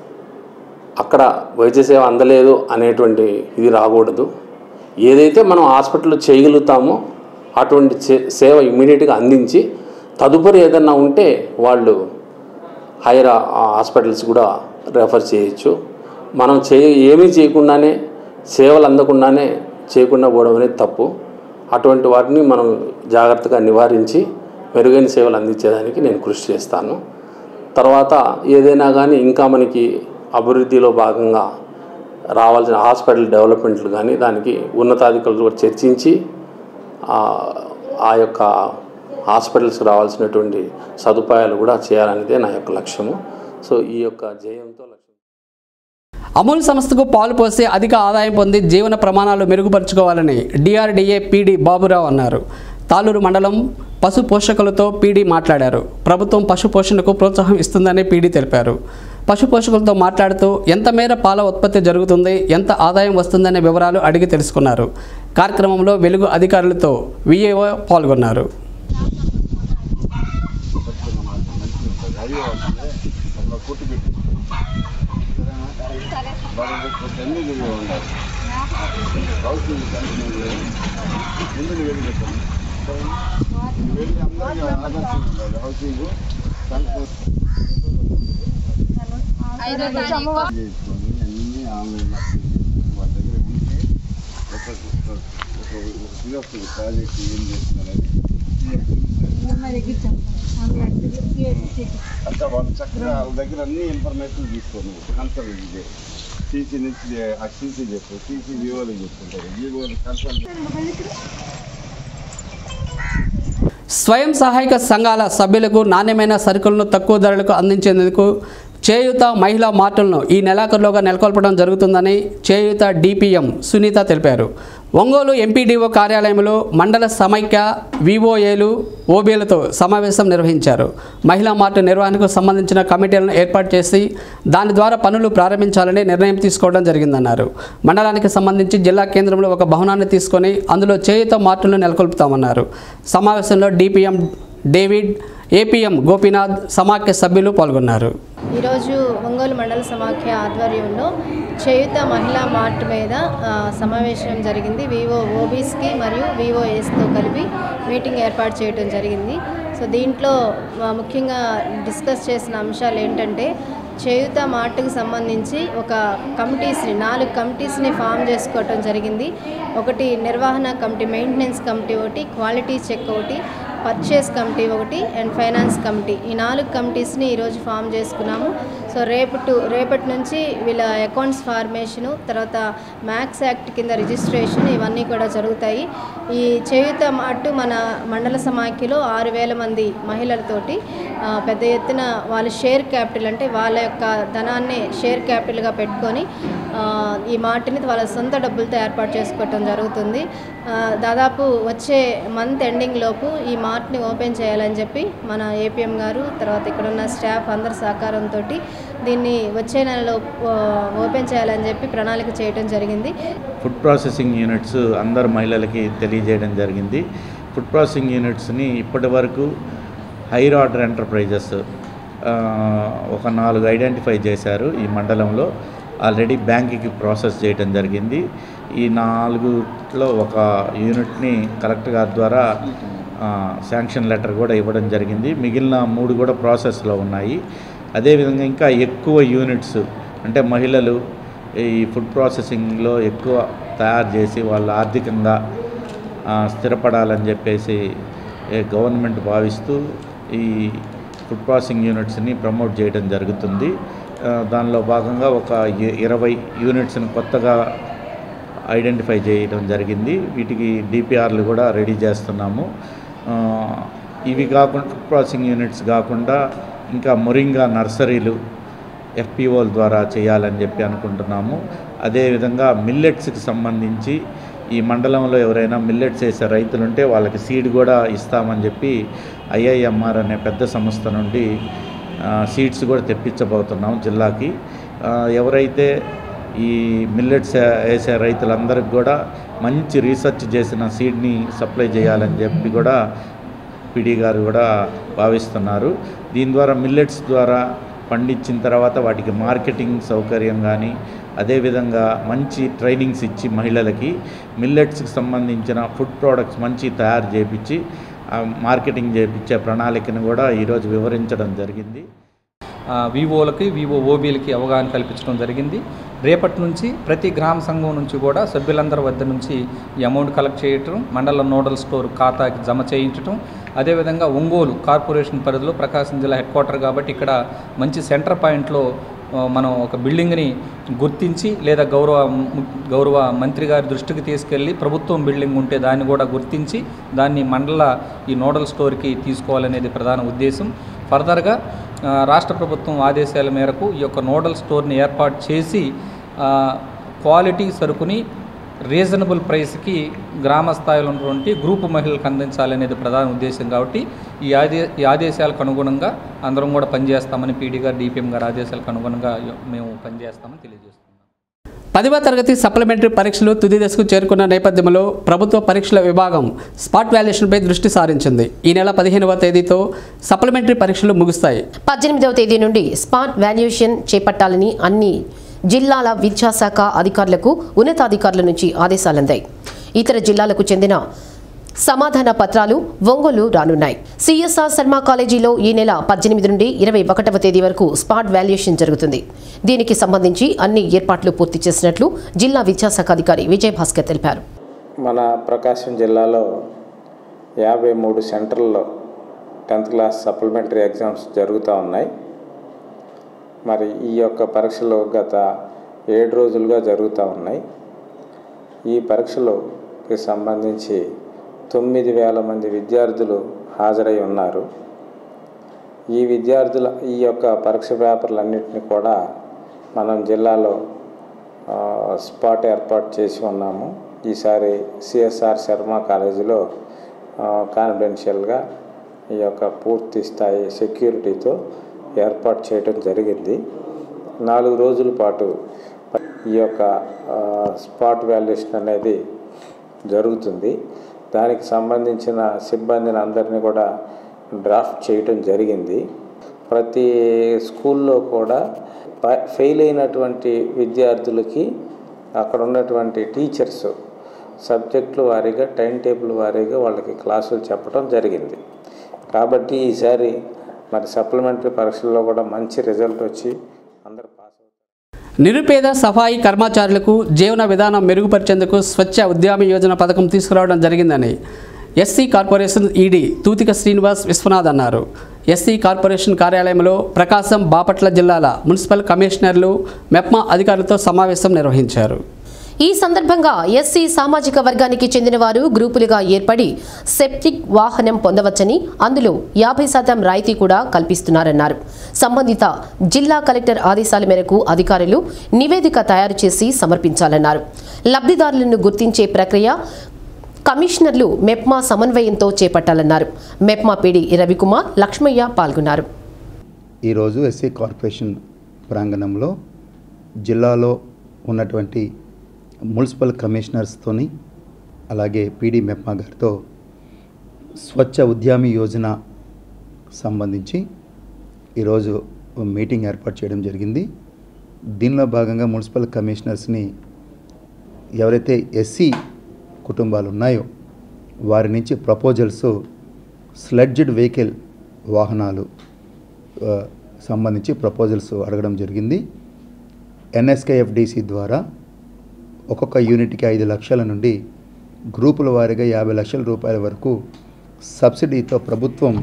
D: అక్కడ వైద్య సేవ అందలేదు అనేటువంటి ఇది రాకూడదు ఏదైతే మనం హాస్పిటల్లో చేయగలుగుతామో అటువంటి చే- సేవ ఇమ్మీడియట్గా అందించి తదుపరి ఏదన్నా ఉంటే వాళ్ళు హైయర్ హాస్పిటల్స్ కూడా రెఫర్ చేయొచ్చు మనం చేయ ఏమీ చేయకుండానే సేవలు అందకుండానే చేయకుండా పోవడం అనేది తప్పు అటువంటి వాటిని మనం జాగ్రత్తగా నివారించి మెరుగైన సేవలు అందించేదానికి నేను కృషి చేస్తాను తర్వాత ఏదైనా కానీ ఇంకా మనకి అభివృద్ధిలో భాగంగా రావాల్సిన హాస్పిటల్ డెవలప్మెంట్లు కానీ దానికి ఉన్నతాధికారులతో కూడా చర్చించి ఆ ఆ యొక్క హాస్పిటల్స్కి రావాల్సినటువంటి సదుపాయాలు కూడా చేయాలనేదే నా యొక్క లక్ష్యము సో ఈ యొక్క జయంతో లక్ష్యం
A: అమూల్ సంస్థకు పాలు పోసి అధిక ఆదాయం పొంది జీవన ప్రమాణాలు మెరుగుపరుచుకోవాలని డిఆర్డీఏ పీడీ బాబురావు అన్నారు తాలూరు మండలం పశు పోషకులతో పీడీ మాట్లాడారు ప్రభుత్వం పశు పోషణకు ప్రోత్సాహం ఇస్తుందని పీడీ తెలిపారు పశు పోషకులతో మాట్లాడుతూ ఎంత మేర పాల ఉత్పత్తి జరుగుతుంది ఎంత ఆదాయం వస్తుందనే వివరాలు అడిగి తెలుసుకున్నారు కార్యక్రమంలో వెలుగు అధికారులతో విఏఓ పాల్గొన్నారు
J: కుట్టి
O: అన్ని నువ్వే ఉండాలి హౌసింగ్ కంటిన్యూ ముందు నువ్వు వెళ్ళి పెట్టండి వెళ్ళి అందరికీ ఆదర్శంగా ఉండాలి హౌసింగ్ చేసుకొని అన్ని ఆన్లైన్ వాళ్ళ దగ్గర తీసి ఒక ఒక ఒక ఇది వస్తుంది ప్రాజెక్ట్ ఏం చేస్తున్నారని అట్లా వాళ్ళు చక్కగా వాళ్ళ దగ్గర అన్ని ఇన్ఫర్మేషన్ తీసుకో నువ్వు కన్సల్ట్ ఇది సీసీ నుంచి ఆ సీసీ చెప్పు సీసీ వివోలు చెప్పుకుంటారు వివోలు కన్సల్ట్
A: స్వయం సహాయక సంఘాల సభ్యులకు నాణ్యమైన సరుకులను తక్కువ ధరలకు అందించేందుకు చేయూత మహిళా మార్టులను ఈ నెలాఖరులోగా నెలకొల్పడం జరుగుతుందని చేయూత డిపిఎం సునీత తెలిపారు ఒంగోలు ఎంపీడీఓ కార్యాలయంలో మండల సమైక్య వివోఏలు ఓబీలతో సమావేశం నిర్వహించారు మహిళా మార్టు నిర్వహణకు సంబంధించిన కమిటీలను ఏర్పాటు చేసి దాని ద్వారా పనులు ప్రారంభించాలని నిర్ణయం తీసుకోవడం జరిగిందన్నారు మండలానికి సంబంధించి జిల్లా కేంద్రంలో ఒక భవనాన్ని తీసుకొని అందులో చేయుత మార్టులను నెలకొల్పుతామన్నారు సమావేశంలో డిపిఎం డేవిడ్ ఏపీఎం గోపీనాథ్ సమాఖ్య సభ్యులు పాల్గొన్నారు
P: ఈరోజు ఒంగోలు మండల సమాఖ్య ఆధ్వర్యంలో చేయుత మహిళా మార్ట్ మీద ఆ, సమావేశం జరిగింది వివో ఓబీస్కి మరియు వివోఎస్తో కలిపి మీటింగ్ ఏర్పాటు చేయడం జరిగింది సో దీంట్లో ఆ, ముఖ్యంగా డిస్కస్ చేసిన అంశాలు ఏంటంటే చేయుత మార్ట్కి సంబంధించి ఒక కమిటీస్ని నాలుగు కమిటీస్ని ఫామ్ చేసుకోవటం జరిగింది ఒకటి నిర్వహణ కమిటీ మెయింటెనెన్స్ కమిటీ ఒకటి క్వాలిటీ చెక్ ఒకటి పర్చేస్ కమిటీ ఒకటి అండ్ ఫైనాన్స్ కమిటీ ఈ నాలుగు కమిటీస్ని ఈరోజు ఫామ్ చేసుకున్నాము సో రేపు టు రేపటి నుంచి వీళ్ళ అకౌంట్స్ ఫార్మేషను తర్వాత మ్యాక్స్ యాక్ట్ కింద రిజిస్ట్రేషన్ ఇవన్నీ కూడా జరుగుతాయి ఈ చేయుత అటు మన మండల సమాఖ్యలో ఆరు వేల మంది మహిళలతోటి ఆ, పెద్ద ఎత్తున వాళ్ళ షేర్ క్యాపిటల్ అంటే వాళ్ళ యొక్క ధనాన్ని షేర్ క్యాపిటల్గా పెట్టుకొని ఆ, ఈ మార్ట్ని వాళ్ళ సొంత డబ్బులతో ఏర్పాటు చేసుకోవటం జరుగుతుంది ఆ, దాదాపు వచ్చే మంత్ ఎండింగ్ లోపు ఈ మార్ట్ని ఓపెన్ చేయాలని చెప్పి మన ఏపీఎం గారు తర్వాత ఇక్కడ ఉన్న స్టాఫ్ అందరి సహకారంతో దీన్ని వచ్చే నెలలో ఆ, ఓపెన్ చేయాలని చెప్పి ప్రణాళిక చేయడం జరిగింది
Q: ఫుడ్ ప్రాసెసింగ్ యూనిట్స్ అందరు మహిళలకి తెలియజేయడం జరిగింది ఫుడ్ ప్రాసెసింగ్ యూనిట్స్ని ఇప్పటి వరకు హైర్ ఆర్డర్ ఎంటర్ప్రైజెస్ ఆ, ఒక నాలుగు ఐడెంటిఫై చేశారు ఈ మండలంలో ఆల్రెడీ బ్యాంకుకి ప్రాసెస్ చేయడం జరిగింది ఈ నాలుగులో ఒక యూనిట్ని కలెక్టర్ గారి ద్వారా ఆ, శాంక్షన్ లెటర్ కూడా ఇవ్వడం జరిగింది మిగిలిన మూడు కూడా ప్రాసెస్లో ఉన్నాయి అదేవిధంగా ఇంకా ఎక్కువ యూనిట్స్ అంటే మహిళలు ఈ ఫుడ్ ప్రాసెసింగ్లో ఎక్కువ తయారు చేసి వాళ్ళు ఆర్థికంగా ఆ, స్థిరపడాలని చెప్పేసి ఏ గవర్నమెంట్ భావిస్తూ ఈ ఫుడ్ ప్రాసెసింగ్ యూనిట్స్ని ప్రమోట్ చేయడం జరుగుతుంది ఆ, దానిలో భాగంగా ఒక ఇ- ఇరవై యూనిట్స్ని కొత్తగా ఐడెంటిఫై చేయడం జరిగింది వీటికి డిపిఆర్లు కూడా రెడీ చేస్తున్నాము ఆ, ఇవి కాకుండా ఫుడ్ ప్రాసెసింగ్ యూనిట్స్ కాకుండా ఇంకా మొరింగా నర్సరీలు ఎఫ్పిఓల ద్వారా చేయాలని చెప్పి అనుకుంటున్నాము అదేవిధంగా మిల్లెట్స్కి సంబంధించి ఈ మండలంలో ఎవరైనా మిల్లెట్స్ వేసే రైతులు ఉంటే వాళ్ళకి సీడ్ కూడా ఇస్తామని చెప్పి ఐఐఎంఆర్ అనే పెద్ద సంస్థ నుండి ఆ, సీడ్స్ కూడా తెప్పించబోతున్నాం జిల్లాకి ఆ, ఎవరైతే ఈ మిల్లెట్స్ వేసే రైతులందరికి కూడా మంచి రీసెర్చ్ చేసిన సీడ్ని సప్లై చేయాలని చెప్పి కూడా పిడి గారు కూడా భావిస్తున్నారు దీని ద్వారా మిల్లెట్స్ ద్వారా పండించిన తర్వాత వాటికి మార్కెటింగ్ సౌకర్యం కానీ అదేవిధంగా మంచి ట్రైనింగ్స్ ఇచ్చి మహిళలకి మిల్లెట్స్కి సంబంధించిన ఫుడ్ ప్రోడక్ట్స్ మంచి తయారు చేపించి ఆ మార్కెటింగ్ చేపించే ప్రణాళికను కూడా ఈరోజు వివరించడం జరిగింది
R: ఆ, వివోలకి వివో ఓబీలకి అవగాహన కల్పించడం జరిగింది రేపటి నుంచి ప్రతి గ్రామ సంఘం నుంచి కూడా సభ్యులందరి వద్ద నుంచి ఈ అమౌంట్ కలెక్ట్ చేయటం మండల నోడల్ స్టోర్ ఖాతాకి జమ చేయించడం అదేవిధంగా ఒంగోలు కార్పొరేషన్ పరిధిలో ప్రకాశం జిల్లా హెడ్ క్వార్టర్ కాబట్టి ఇక్కడ మంచి సెంటర్ పాయింట్లో ఆ, మనం ఒక బిల్డింగ్ని గుర్తించి లేదా గౌరవ ము- గౌరవ మంత్రి గారి దృష్టికి తీసుకెళ్ళి ప్రభుత్వం బిల్డింగ్ ఉంటే దాన్ని కూడా గుర్తించి దాన్ని మండల ఈ నోడల్ స్టోర్కి తీసుకోవాలనేది ప్రధాన ఉద్దేశం ఫర్దర్గా ఆ, రాష్ట్ర ప్రభుత్వం ఆదేశాల మేరకు ఈ యొక్క నోడల్ స్టోర్ని ఏర్పాటు చేసి ఆ, క్వాలిటీ సరుకుని రీజనబుల్ ప్రైస్కి గ్రామ స్థాయిలో ఉన్నటువంటి గ్రూపు మహిళలకు అందించాలనేది ప్రధాన ఉద్దేశం కాబట్టి ఈ ఆదే ఈ ఆదేశాలకు అనుగుణంగా అందరం కూడా పనిచేస్తామని పీడీ గారు డిపిఎం గారు ఆదేశాలకు అనుగుణంగా మేము పనిచేస్తామని తెలియజేస్తున్నాం
A: పదవ తరగతి సప్లిమెంటరీ పరీక్షలు తుది దశకు చేరుకున్న నేపథ్యంలో ప్రభుత్వ పరీక్షల విభాగం స్పాట్ వాల్యుయేషన్పై దృష్టి సారించింది ఈ నెల పదిహేనవ తేదీతో సప్లిమెంటరీ పరీక్షలు ముగుస్తాయి
G: పద్దెనిమిదవ తేదీ నుండి స్పాట్ వాల్యుయేషన్ చేపట్టాలని అన్ని జిల్లాల విద్యాశాఖ అధికారులకు ఉన్నతాధికారుల నుంచి ఆదేశాలందాయి ఇతర జిల్లాలకు చెందిన సమాధాన పత్రాలు ఒంగోలు రానున్నాయి సిఎస్ఆర్ శర్మ కాలేజీలో ఈ నెల పద్దెనిమిది నుండి ఇరవై ఒకటవ తేదీ వరకు స్పాట్ వాల్యుయేషన్ జరుగుతుంది దీనికి సంబంధించి అన్ని ఏర్పాట్లు పూర్తి చేసినట్లు జిల్లా విద్యాశాఖ అధికారి విజయభాస్కర్ తెలిపారు
S: మన ప్రకాశం జిల్లాలో యాభై మూడు సెంటర్లలో టెన్త్ క్లాస్ సప్లిమెంటరీ ఎగ్జామ్స్ జరుగుతూ ఉన్నాయి మరి ఈ యొక్క పరీక్షలు గత ఏడు రోజులుగా జరుగుతూ ఉన్నాయి ఈ పరీక్షలకు సంబంధించి తొమ్మిది వేల మంది విద్యార్థులు హాజరై ఉన్నారు ఈ విద్యార్థుల ఈ యొక్క పరీక్ష పేపర్లన్నింటినీ కూడా మనం జిల్లాలో ఆ, స్పాట్ ఏర్పాటు చేసి ఉన్నాము ఈసారి సిఎస్ఆర్ శర్మ కాలేజీలో ఆ, కాన్ఫిడెన్షియల్గా ఈ యొక్క పూర్తి స్థాయి సెక్యూరిటీతో ఏర్పాటు చేయడం జరిగింది నాలుగు రోజుల పాటు ఈ యొక్క ఆ, స్పాట్ వాల్యుయేషన్ అనేది జరుగుతుంది దానికి సంబంధించిన సిబ్బందిని అందరినీ కూడా డ్రాఫ్ట్ చేయటం జరిగింది ప్రతి స్కూల్లో కూడా ప- ఫెయిల్ అయినటువంటి విద్యార్థులకి అక్కడ ఉన్నటువంటి టీచర్స్ సబ్జెక్టుల వారీగా టైం టేబుల్ వారీగా వాళ్ళకి క్లాసులు చెప్పడం జరిగింది కాబట్టి ఈసారి మరి సప్లిమెంటరీ పరీక్షల్లో కూడా మంచి రిజల్ట్ వచ్చి అందరు పాస్
A: నిరుపేద సఫాయి కర్మచారులకు జీవన విధానం మెరుగుపరిచేందుకు స్వచ్ఛ ఉద్యమ యోజన పథకం తీసుకురావడం జరిగిందని SC corporation ED Tuthika Srinivas Viswanath అన్నారు ఎస్సీ కార్పొరేషన్ కార్యాలయంలో ప్రకాశం బాపట్ల జిల్లాల మున్సిపల్ కమిషనర్లు మెప్మా అధికారులతో సమావేశం నిర్వహించారు
G: ఈ సందర్భంగా ఎస్సీ సామాజిక వర్గానికి చెందిన వారు గ్రూపులుగా ఏర్పడి సెప్టిక్ వాహనం పొందవచ్చని అందులో యాభై శాతం రాయితీ కూడా కల్పిస్తున్నారన్నారు సంబంధిత జిల్లా కలెక్టర్ ఆదేశాల మేరకు అధికారులు నివేదిక తయారు చేసి సమర్పించాలన్నారు లబ్ధిదారులను గుర్తించే ప్రక్రియ కమిషనర్లు మెప్మా సమన్వయంతో చేపట్టాలన్నారు మెప్మా పీడి రవికుమార్ లక్ష్మయ్య పాల్గొన్నారు
T: ఈరోజు ఎస్సీ కార్పొరేషన్ ప్రాంగణంలో జిల్లాలో ఉన్నటువంటి మున్సిపల్ కమిషనర్స్తోని అలాగే పీడీ మెప్మా గారితో స్వచ్ఛ ఉద్యమి యోజన సంబంధించి ఈరోజు మీటింగ్ ఏర్పాటు చేయడం జరిగింది దీనిలో భాగంగా మున్సిపల్ కమిషనర్స్ని ఎవరైతే ఎస్సీ కుటుంబాలు ఉన్నాయో వారి నుంచి ప్రపోజల్స్ స్లెడ్జ్డ్ వెహికల్ వాహనాలు ఆ, సంబంధించి ప్రపోజల్స్ అడగడం జరిగింది ఎన్ఎస్కేఎఫ్డిసి ద్వారా ఒక్కొక్క యూనిట్కి ఐదు లక్షల నుండి గ్రూపుల వారీగా యాభై లక్షల రూపాయల వరకు సబ్సిడీతో ప్రభుత్వం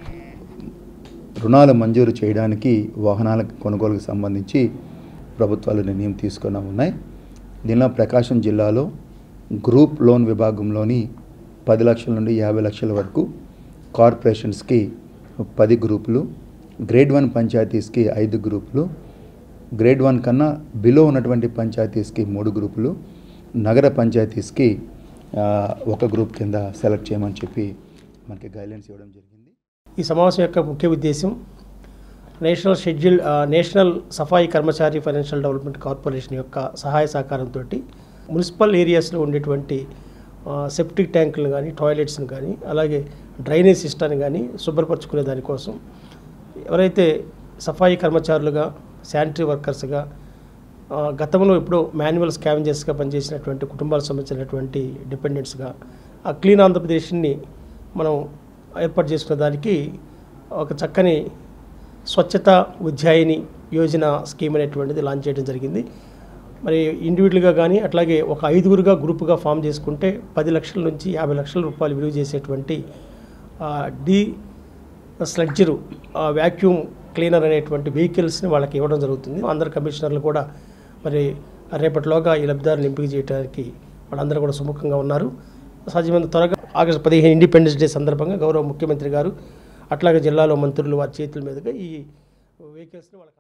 T: రుణాలు మంజూరు చేయడానికి వాహనాల కొనుగోలుకు సంబంధించి ప్రభుత్వాలు నిర్ణయం తీసుకున్న ఉన్నాయి దీనిలో ప్రకాశం జిల్లాలో గ్రూప్ లోన్ విభాగంలోని పది లక్షల నుండి యాభై లక్షల వరకు కార్పొరేషన్స్కి పది గ్రూపులు గ్రేడ్ వన్ పంచాయతీస్కి ఐదు గ్రూపులు గ్రేడ్ వన్ కన్నా బిలో ఉన్నటువంటి పంచాయతీస్కి మూడు గ్రూపులు నగర పంచాయతీస్కి ఆ, ఒక గ్రూప్ కింద సెలెక్ట్ చేయమని చెప్పి మనకి గైడ్లైన్స్ ఇవ్వడం జరిగింది
U: ఈ సమావేశం యొక్క ముఖ్య ఉద్దేశం నేషనల్ షెడ్యూల్ ఆ, national Safai Karmachari financial development corporation యొక్క సహాయ సహకారంతో మున్సిపల్ ఏరియాస్లో ఉండేటువంటి ఆ, సెప్టిక్ ట్యాంకులను కానీ టాయిలెట్స్ని కానీ అలాగే డ్రైనేజ్ సిస్టాన్ని కానీ శుభ్రపరచుకునే దానికోసం ఎవరైతే సఫాయి కర్మచారులుగా శానిటరీ వర్కర్స్గా ఆ, గతంలో ఎప్పుడో మాన్యువల్ స్కావెంజర్స్గా పనిచేసినటువంటి కుటుంబాలకు సంబంధించినటువంటి డిపెండెంట్స్గా ఆ క్లీన్ ఆంధ్రప్రదేశ్ని మనం ఏర్పాటు చేసుకునే దానికి ఒక చక్కని స్వచ్ఛత ఉధ్యాయిని యోజన స్కీమ్ అనేటువంటిది లాంచ్ చేయడం జరిగింది మరి ఇండివిజువల్గా కానీ అట్లాగే ఒక ఐదుగురుగా గ్రూపుగా ఫామ్ చేసుకుంటే పది లక్షల నుంచి యాభై లక్షల రూపాయలు విలువ చేసేటువంటి ఆ, డి స్లడ్జరు వ్యాక్యూమ్ క్లీనర్ అనేటువంటి వెహికల్స్ని వాళ్ళకి ఇవ్వడం జరుగుతుంది అందరు కమిషనర్లు కూడా మరి రేపటిలోగా ఈ లబ్ధిదారులను ఎంపిక చేయడానికి వాళ్ళందరూ కూడా సుముఖంగా ఉన్నారు సాధ్యమైనంత త్వరగా ఆగస్టు పదిహేను ఇండిపెండెన్స్ డే సందర్భంగా గౌరవ ముఖ్యమంత్రి గారు అట్లాగే జిల్లాలో మంత్రులు వారి చేతుల మీదుగా ఈ వెహికల్స్ని వాళ్ళకి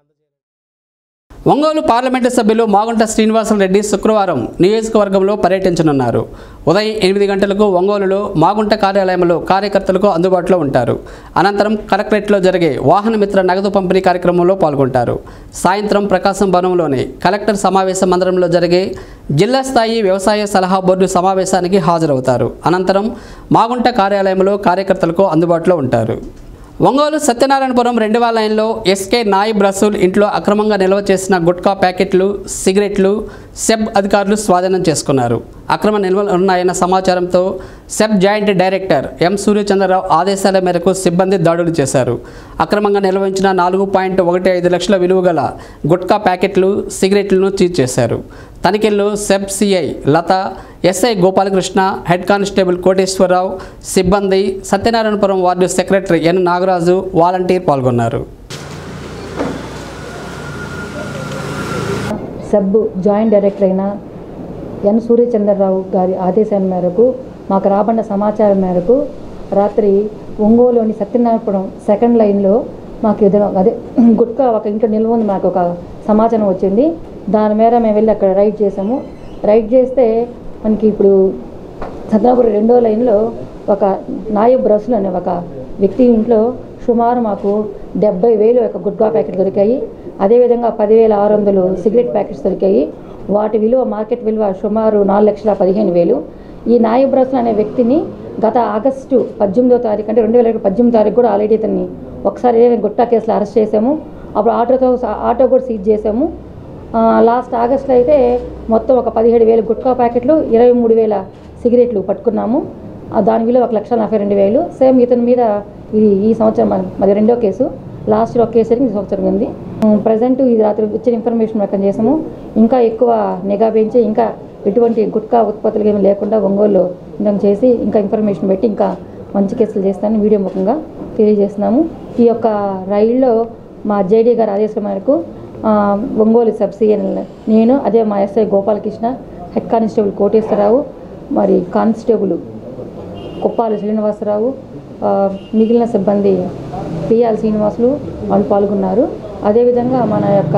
A: ఒంగోలు పార్లమెంటు సభ్యులు మాగుంట శ్రీనివాసరెడ్డి శుక్రవారం నియోజకవర్గంలో పర్యటించనున్నారు ఉదయం ఎనిమిది గంటలకు ఒంగోలులో మాగుంట కార్యాలయంలో కార్యకర్తలకు అందుబాటులో ఉంటారు అనంతరం కలెక్టరేట్లో జరిగే వాహన మిత్ర నగదు పంపిణీ కార్యక్రమంలో పాల్గొంటారు సాయంత్రం ప్రకాశం భవనంలోని కలెక్టర్ సమావేశ మందిరంలో జరిగే జిల్లా స్థాయి వ్యవసాయ సలహా బోర్డు సమావేశానికి హాజరవుతారు అనంతరం మాగుంట కార్యాలయంలో కార్యకర్తలకు అందుబాటులో ఉంటారు ఒంగోలు సత్యనారాయణపురం రెండవ లైన్లో ఎస్కే నాయిబ్ రసూల్ ఇంట్లో అక్రమంగా నిల్వ చేసిన గుట్కా ప్యాకెట్లు సిగరెట్లు సెబ్ అధికారులు స్వాధీనం చేసుకున్నారు అక్రమ నిల్వలు ఉన్నాయన్న సమాచారంతో SEB joint director M Suryachandrarao ఆదేశాల మేరకు సిబ్బంది దాడులు చేశారు అక్రమంగా నిర్వహించిన నాలుగు పాయింట్ ఒకటి ఐదు లక్షల విలువ గల గుట్కా ప్యాకెట్లు సిగరెట్లను సీజ్ చేశారు తనిఖీల్లో SEB CI Latha SI Gopalakrishna head constable Koteswararao సిబ్బంది Satyanarayanapuram ward secretary N Nagaraju volunteer పాల్గొన్నారు
B: సబ్ జాయింట్ డైరెక్టర్ అయిన ఎన్ సూర్యచంద్రరావు గారి ఆదేశాల మేరకు మాకు రాబడిన సమాచారం మేరకు రాత్రి ఒంగోలులోని సత్యనారాయణపురం సెకండ్ లైన్లో మాకు ఎదురు అదే గుట్కా ఒక ఇంట్లో నిల్వ ఉంది మాకు ఒక సమాచారం వచ్చింది దాని మేర మేము వెళ్ళి అక్కడ రైడ్ చేసాము రైడ్ చేస్తే మనకి ఇప్పుడు సత్యనాపురం రెండో లైన్లో ఒక నాయబ్ రసులు అనే ఒక వ్యక్తి ఇంట్లో సుమారు మాకు డెబ్బై వేలు ఒక గుడ్గా ప్యాకెట్ దొరికాయి అదేవిధంగా పదివేల ఆరు వందలు సిగరెట్ ప్యాకెట్స్ దొరికాయి వాటి విలువ మార్కెట్ విలువ సుమారు నాలుగు లక్షల పదిహేను వేలు ఈ నాయబ్ రసులు అనే వ్యక్తిని గత ఆగస్టు పద్దెనిమిదో తారీఖు అంటే రెండు వేల పద్దెనిమిది తారీఖు కూడా ఆల్రెడీ ఇతన్ని ఒకసారి గుట్టా కేసులో అరెస్ట్ చేసాము అప్పుడు ఆటోతో ఆటో కూడా సీజ్ చేసాము ఆ, లాస్ట్ ఆగస్ట్లో అయితే మొత్తం ఒక పదిహేడు వేలు గుట్కా ప్యాకెట్లు ఇరవై మూడు వేల సిగరెట్లు పట్టుకున్నాము ఆ, దాని విలువ ఒక లక్ష నలభై రెండు వేలు సేమ్ ఇతని మీద ఇది ఈ సంవత్సరం మన- మాది రెండో కేసు లాస్ట్లో ఒక కేసు జరిగింది ఈ సంవత్సరం ఉంది ప్రజెంట్ ఇది రాత్రి వచ్చిన ఇన్ఫర్మేషన్ ప్రకారం చేసాము ఇంకా ఎక్కువ నిఘా పెంచి ఇంకా ఎటువంటి గుట్కా ఉత్పత్తులు ఏమి లేకుండా ఒంగోలు ఇండం చేసి ఇంకా ఇన్ఫర్మేషన్ పెట్టి ఇంకా మంచి కేసులు చేస్తానని వీడియో ముఖంగా తెలియజేస్తున్నాము ఈ యొక్క రైల్లో మా జేడీ గారి ఆదేశం మేరకు ఆ, ఒంగోలు సబ్సిఎన్ నేను అదే మా SI Gopalakrishna head constable Koteswararao మరి కానిస్టేబుల్ కుప్పాలి శ్రీనివాసరావు ఆ, మిగిలిన సిబ్బంది పిఆర్ శ్రీనివాసులు వాళ్ళు పాల్గొన్నారు అదేవిధంగా మన యొక్క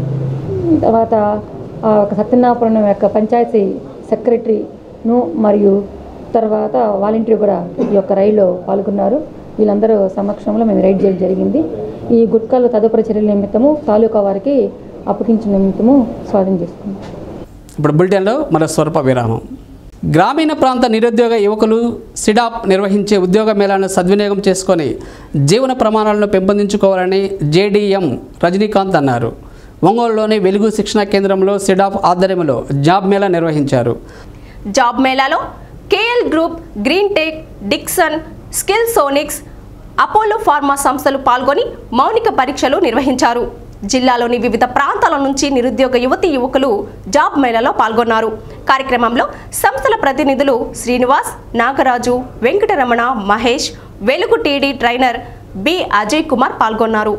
B: తర్వాత ఆ యొక్క సత్యనాపురం యొక్క పంచాయతీ సెక్రటరీను మరియు తర్వాత వాలంటీర్ కూడా ఈ యొక్క రైల్లో పాల్గొన్నారు వీళ్ళందరూ సమక్షంలో మేము రైడ్ చేయడం జరిగింది ఈ గుట్కాలు తదుపరి చర్యల నిమిత్తము తాలూకా వారికి అప్పగించిన నిమిత్తము స్వాధీనం చేసుకున్నాం
A: ఇప్పుడు బులెటిన్లో మరో స్వరూప విరామం గ్రామీణ ప్రాంత నిరుద్యోగ యువకులు సిడాప్ నిర్వహించే ఉద్యోగ మేళాను సద్వినియోగం చేసుకొని జీవన ప్రమాణాలను పెంపొందించుకోవాలని జేడీఎం రజనీకాంత్ అన్నారు ఒంగోలులోని వెలుగు శిక్షణా కేంద్రంలో సిడాప్ ఆధ్వర్యంలో జాబ్ మేళా నిర్వహించారు
C: జాబ్ మేళాలో KL group green tech Dixon skill sonics Apollo pharma సంస్థలు పాల్గొని మౌలిక పరీక్షలు నిర్వహించారు జిల్లాలోని వివిధ ప్రాంతాల నుంచి నిరుద్యోగ యువతి యువకులు జాబ్ మేళాలో పాల్గొన్నారు కార్యక్రమంలో సంస్థల ప్రతినిధులు Srinivas Nagaraju Venkataramana Mahesh Velugu TD trainer B Ajay Kumar పాల్గొన్నారు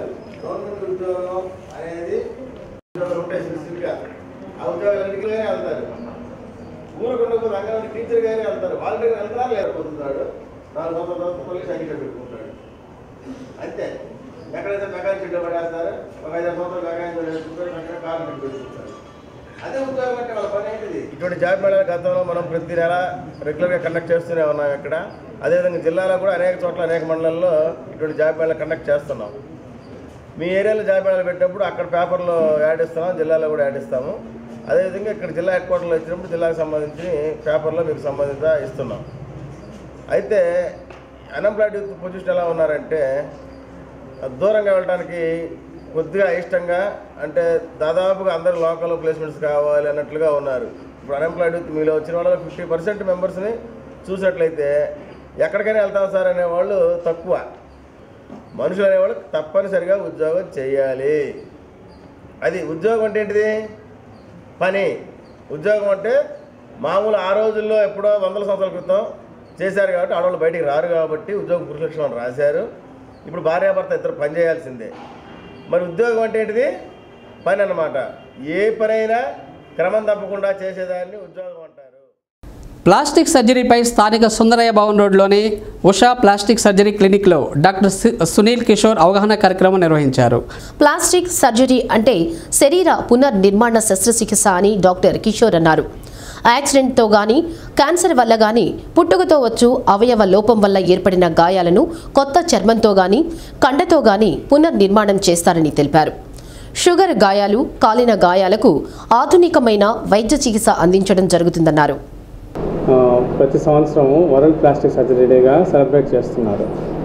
V: ఉద్యోగాలన్నిటికీ వెళ్తారు ఊరుకుండకు రంగంలో టీచర్ గానే వెళ్తారు వాళ్ళ దగ్గర వెళ్తారా లేకపోతున్నాడు నాలుగు వందల తర్వాత పోలీస్ అంగీకారం పెట్టుకుంటాడు అంతే ఎక్కడైతే మెకానిక్ షెడ్లో పడేస్తారు ఒక ఐదు సంవత్సరాలు మెకానిక్ పెట్టుకుంటారు అక్కడ కార్మిక్ పెట్టుకుంటారు అదే ఉద్యోగం అంటే వాళ్ళ పని ఏంటిది ఇటువంటి జాబ్ మేళ గతంలో మనం ప్రతి నెల రెగ్యులర్గా కండక్ట్ చేస్తూనే ఉన్నాం ఇక్కడ అదేవిధంగా జిల్లాలో కూడా అనేక చోట్ల అనేక మండలాల్లో ఇటువంటి జాబ్ మేళ కండక్ట్ చేస్తున్నాం మీ ఏరియాలో జాబ్ మేళాలు పెట్టినప్పుడు అక్కడ పేపర్లో యాడ్ ఇస్తున్నాం జిల్లాలో కూడా యాడ్ ఇస్తాము అదేవిధంగా ఇక్కడ జిల్లా హెడ్ క్వార్టర్లో ఇచ్చినప్పుడు జిల్లాకు సంబంధించి పేపర్లో మీకు సంబంధిత ఇస్తున్నాం అయితే అన్ఎంప్లాయిడ్ యూత్ పొజిషన్ ఎలా ఉన్నారంటే దూరంగా వెళ్ళడానికి కొద్దిగా ఇష్టంగా అంటే దాదాపుగా అందరు లోకల్ ప్లేస్మెంట్స్ కావాలి అన్నట్లుగా ఉన్నారు ఇప్పుడు అన్ఎంప్లాయిడ్ యూత్ మీలో వచ్చిన వాళ్ళలో ఫిఫ్టీ పర్సెంట్ మెంబర్స్ని చూసినట్లయితే ఎక్కడికైనా వెళ్తాం సార్ అనేవాళ్ళు తక్కువ మనుషులు అనేవాళ్ళు తప్పనిసరిగా ఉద్యోగం చేయాలి అది ఉద్యోగం అంటే ఏంటిది పని ఉద్యోగం అంటే మామూలు ఆ రోజుల్లో ఎప్పుడో వందల సంవత్సరాల క్రితం చేశారు కాబట్టి ఆడవాళ్ళు బయటికి రారు కాబట్టి ఉద్యోగ పురుష లక్షణాలు రాశారు ఇప్పుడు భార్యాభర్త ఇద్దరు పని చేయాల్సిందే మరి ఉద్యోగం అంటే ఏంటిది పని అన్నమాట ఏ పనైనా క్రమం తప్పకుండా చేసేదాన్ని ఉద్యోగం అంటారు
A: ప్లాస్టిక్ సర్జరీపై స్థానిక సుందరయ్య భవన్ రోడ్లోని ఉషా ప్లాస్టిక్ సర్జరీ క్లినిక్లో డాక్టర్ సి- సునీల్ కిషోర్ అవగాహన కార్యక్రమం నిర్వహించారు
G: ప్లాస్టిక్ సర్జరీ అంటే శరీర పునర్నిర్మాణ శస్త్రచికిత్స అని డాక్టర్ కిషోర్ అన్నారు యాక్సిడెంట్తో గాని క్యాన్సర్ వల్ల గాని పుట్టుకతో వచ్చు అవయవ లోపం వల్ల ఏర్పడిన గాయాలను కొత్త చర్మంతో గాని కండతో గాని పునర్నిర్మాణం చేస్తారని తెలిపారు షుగర్ గాయాలు కాలిన గాయాలకు ఆధునికమైన వైద్య చికిత్స అందించడం జరుగుతుందన్నారు
W: ఆ, ప్రతి సంవత్సరము వరల్డ్ ప్లాస్టిక్ సర్జరీ డేగా సెలబ్రేట్ చేస్తున్నారు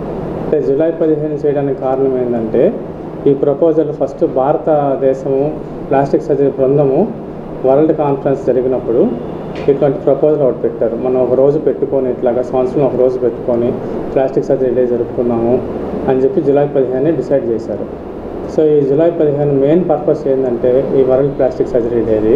E: అంటే జూలై పదిహేను చేయడానికి కారణం ఏంటంటే ఈ ప్రపోజల్ ఫస్ట్ భారతదేశము ప్లాస్టిక్ సర్జరీ బృందము వరల్డ్ కాన్ఫరెన్స్ జరిగినప్పుడు ఇటువంటి ప్రపోజల్ ఒకటి పెట్టారు మనం ఒక రోజు పెట్టుకొని ఇట్లాగా సంవత్సరం ఒక రోజు పెట్టుకొని ప్లాస్టిక్ సర్జరీ డే జరుపుకున్నాము అని చెప్పి జూలై పదిహేను డిసైడ్ చేశారు సో ఈ జూలై పదిహేను మెయిన్ పర్పస్ ఏంటంటే ఈ వరల్డ్ ప్లాస్టిక్ సర్జరీ డేది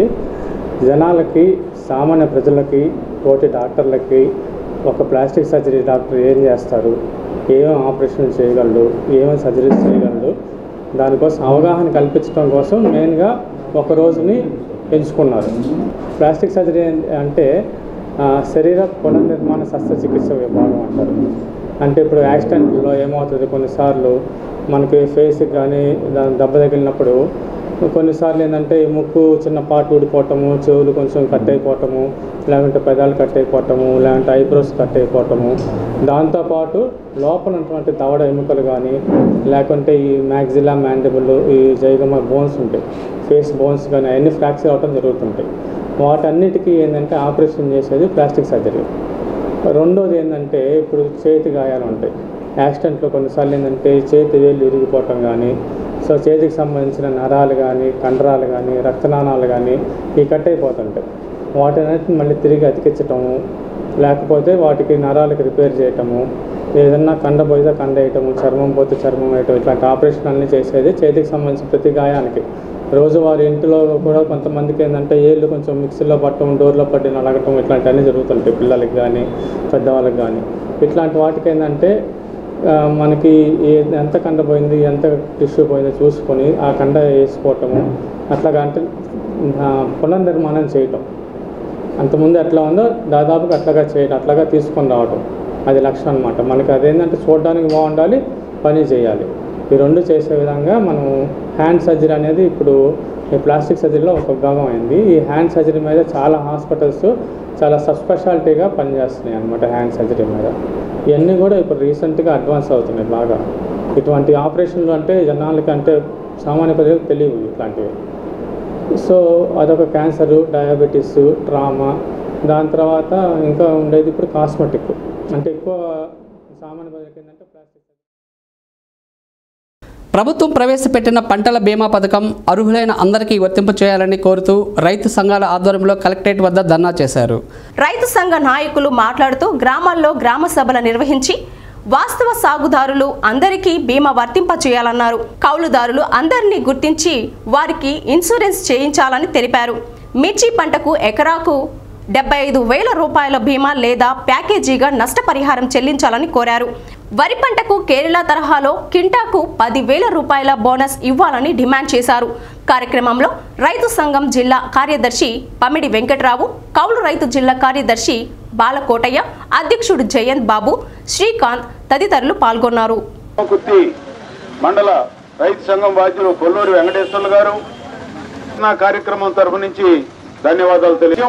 E: జనాలకి సామాన్య ప్రజలకి తోటి డాక్టర్లకి ఒక ప్లాస్టిక్ సర్జరీ డాక్టర్ ఏం చేస్తారు ఏమేమి ఆపరేషన్ చేయగలడు ఏమేమి సర్జరీస్ చేయగలడు దానికోసం అవగాహన కల్పించడం కోసం మెయిన్గా ఒక రోజుని ఎంచుకున్నారు ప్లాస్టిక్ సర్జరీ అంటే ఆ, శరీర పునర్నిర్మాణ శస్త్రచికిత్స విభాగం అంటారు అంటే ఇప్పుడు యాక్సిడెంట్లో ఏమవుతుంది కొన్నిసార్లు మనకి ఫేస్కి కానీ దాని దెబ్బ తగిలినప్పుడు కొన్నిసార్లు ఏంటంటే ఈ ముక్కు చిన్న పాటు ఊడిపోవటము చెవులు కొంచెం కట్ అయిపోవటము లేకుంటే పెదాలు కట్ అయిపోవటము లేదంటే ఐబ్రోస్ కట్ అయిపోవటము దాంతోపాటు లోపల ఉన్నటువంటి దవడ ఎముకలు కానీ లేకుంటే ఈ మ్యాగ్జిలా మ్యాండిబుల్ ఈ జైగమ బోన్స్ ఉంటాయి ఫేస్ బోన్స్ కానీ అవన్నీ ఫ్రాక్చర్ అవటం జరుగుతుంటాయి వాటన్నిటికీ ఏంటంటే ఆపరేషన్ చేసేది ప్లాస్టిక్ సర్జరీ రెండోది ఏంటంటే ఇప్పుడు చేతి గాయాలు ఉంటాయి యాక్సిడెంట్లో కొన్నిసార్లు ఏంటంటే చేతి వేలు ఇరిగిపోవటం కానీ సో చేతికి సంబంధించిన నరాలు కానీ కండరాలు కానీ రక్తనాళాలు కానీ ఈ కట్ అయిపోతుంటాయి వాటిని మళ్ళీ తిరిగి అతికించటము లేకపోతే వాటికి నరాలకి రిపేర్ చేయటము ఏదన్నా కండ పోయితే కండ వేయటము చర్మం పోతే చర్మం వేయటం ఇట్లాంటి ఆపరేషన్ అన్నీ చేసేది చేతికి సంబంధించిన ప్రతి గాయానికి రోజువారి ఇంట్లో కూడా కొంతమందికి ఏంటంటే ఏళ్ళు కొంచెం మిక్సీలో పట్టడం డోర్లో పట్టి నలగటం ఇట్లాంటివన్నీ జరుగుతుంటాయి పిల్లలకి కానీ పెద్దవాళ్ళకి కానీ ఇట్లాంటి వాటికి ఏంటంటే ఆ, మనకి ఏ- ఎంత కండ పోయింది ఎంత టిష్యూ పోయిందో చూసుకొని ఆ కండ వేసుకోవటము అట్లాగా అంటే ఆ, పునర్నిర్మాణం చేయటం అంతకుముందు ఎట్లా ఉందో దాదాపుగా అట్లాగా చేయడం అట్లాగా తీసుకొని రావటం అది లక్ష్యం అనమాట మనకి అదేంటంటే చూడడానికి బాగుండాలి పని చేయాలి ఈ రెండు చేసే విధంగా మనం హ్యాండ్ సర్జరీ అనేది ఇప్పుడు ఈ ప్లాస్టిక్ సర్జరీలో ఒక భాగం అయింది ఈ హ్యాండ్ సర్జరీ మీద చాలా హాస్పిటల్స్ చాలా సబ్స్పెషాలిటీగా పనిచేస్తున్నాయి అనమాట హ్యాండ్ సర్జరీ మీద ఇవన్నీ కూడా ఇప్పుడు రీసెంట్గా అడ్వాన్స్ అవుతున్నాయి బాగా ఇటువంటి ఆపరేషన్లు అంటే జనాలకి అంటే సామాన్య ప్రజలకు తెలియవు ఇట్లాంటివి సో అదొక క్యాన్సరు డయాబెటీస్ ట్రామా దాని తర్వాత ఇంకా ఉండేది ఇప్పుడు కాస్మెటిక్ అంటే ఎక్కువ సామాన్య ప్రజలకి ఏంటంటే ప్లాస్టిక్
A: ప్రభుత్వం ప్రవేశపెట్టిన పంటల బీమా పథకం అర్హులైన అందరికీ వర్తింప చేయాలని కోరుతూ రైతు సంఘాల ఆధ్వర్యంలో కలెక్టరేట్ వద్ద ధర్నా చేశారు
C: రైతు సంఘ నాయకులు మాట్లాడుతూ గ్రామాల్లో గ్రామ సభలు నిర్వహించి వాస్తవ సాగుదారులు అందరికీ బీమా వర్తింప చేయాలన్నారు కౌలుదారులు అందరినీ గుర్తించి వారికి ఇన్సూరెన్స్ చేయించాలని తెలిపారు మిర్చి పంటకు ఎకరాకు డెబ్బై ఐదు వేల రూపాయల బీమా లేదా ప్యాకేజీగా నష్టపరిహారం చెల్లించాలని కోరారు వరి పంటకు కేరళ తరహాలో కింటాకు పదివేల రూపాయల బోనస్ ఇవ్వాలని డిమాండ్ చేశారు కార్యక్రమంలో రైతు సంఘం జిల్లా కార్యదర్శి పమిడి వెంకట్రావు కౌలు రైతు జిల్లా కార్యదర్శి బాలకోటయ్య అధ్యక్షుడు జయంత్ బాబు శ్రీకాంత్ తదితరులు పాల్గొన్నారు
F: కుర్తి మండల రైతు సంఘం బాధ్యులు కొల్లూరి వెంకటేశ్వర్లు గారు నా కార్యక్రమం తరఫు నుంచి ధన్యవాదాలు తెలియ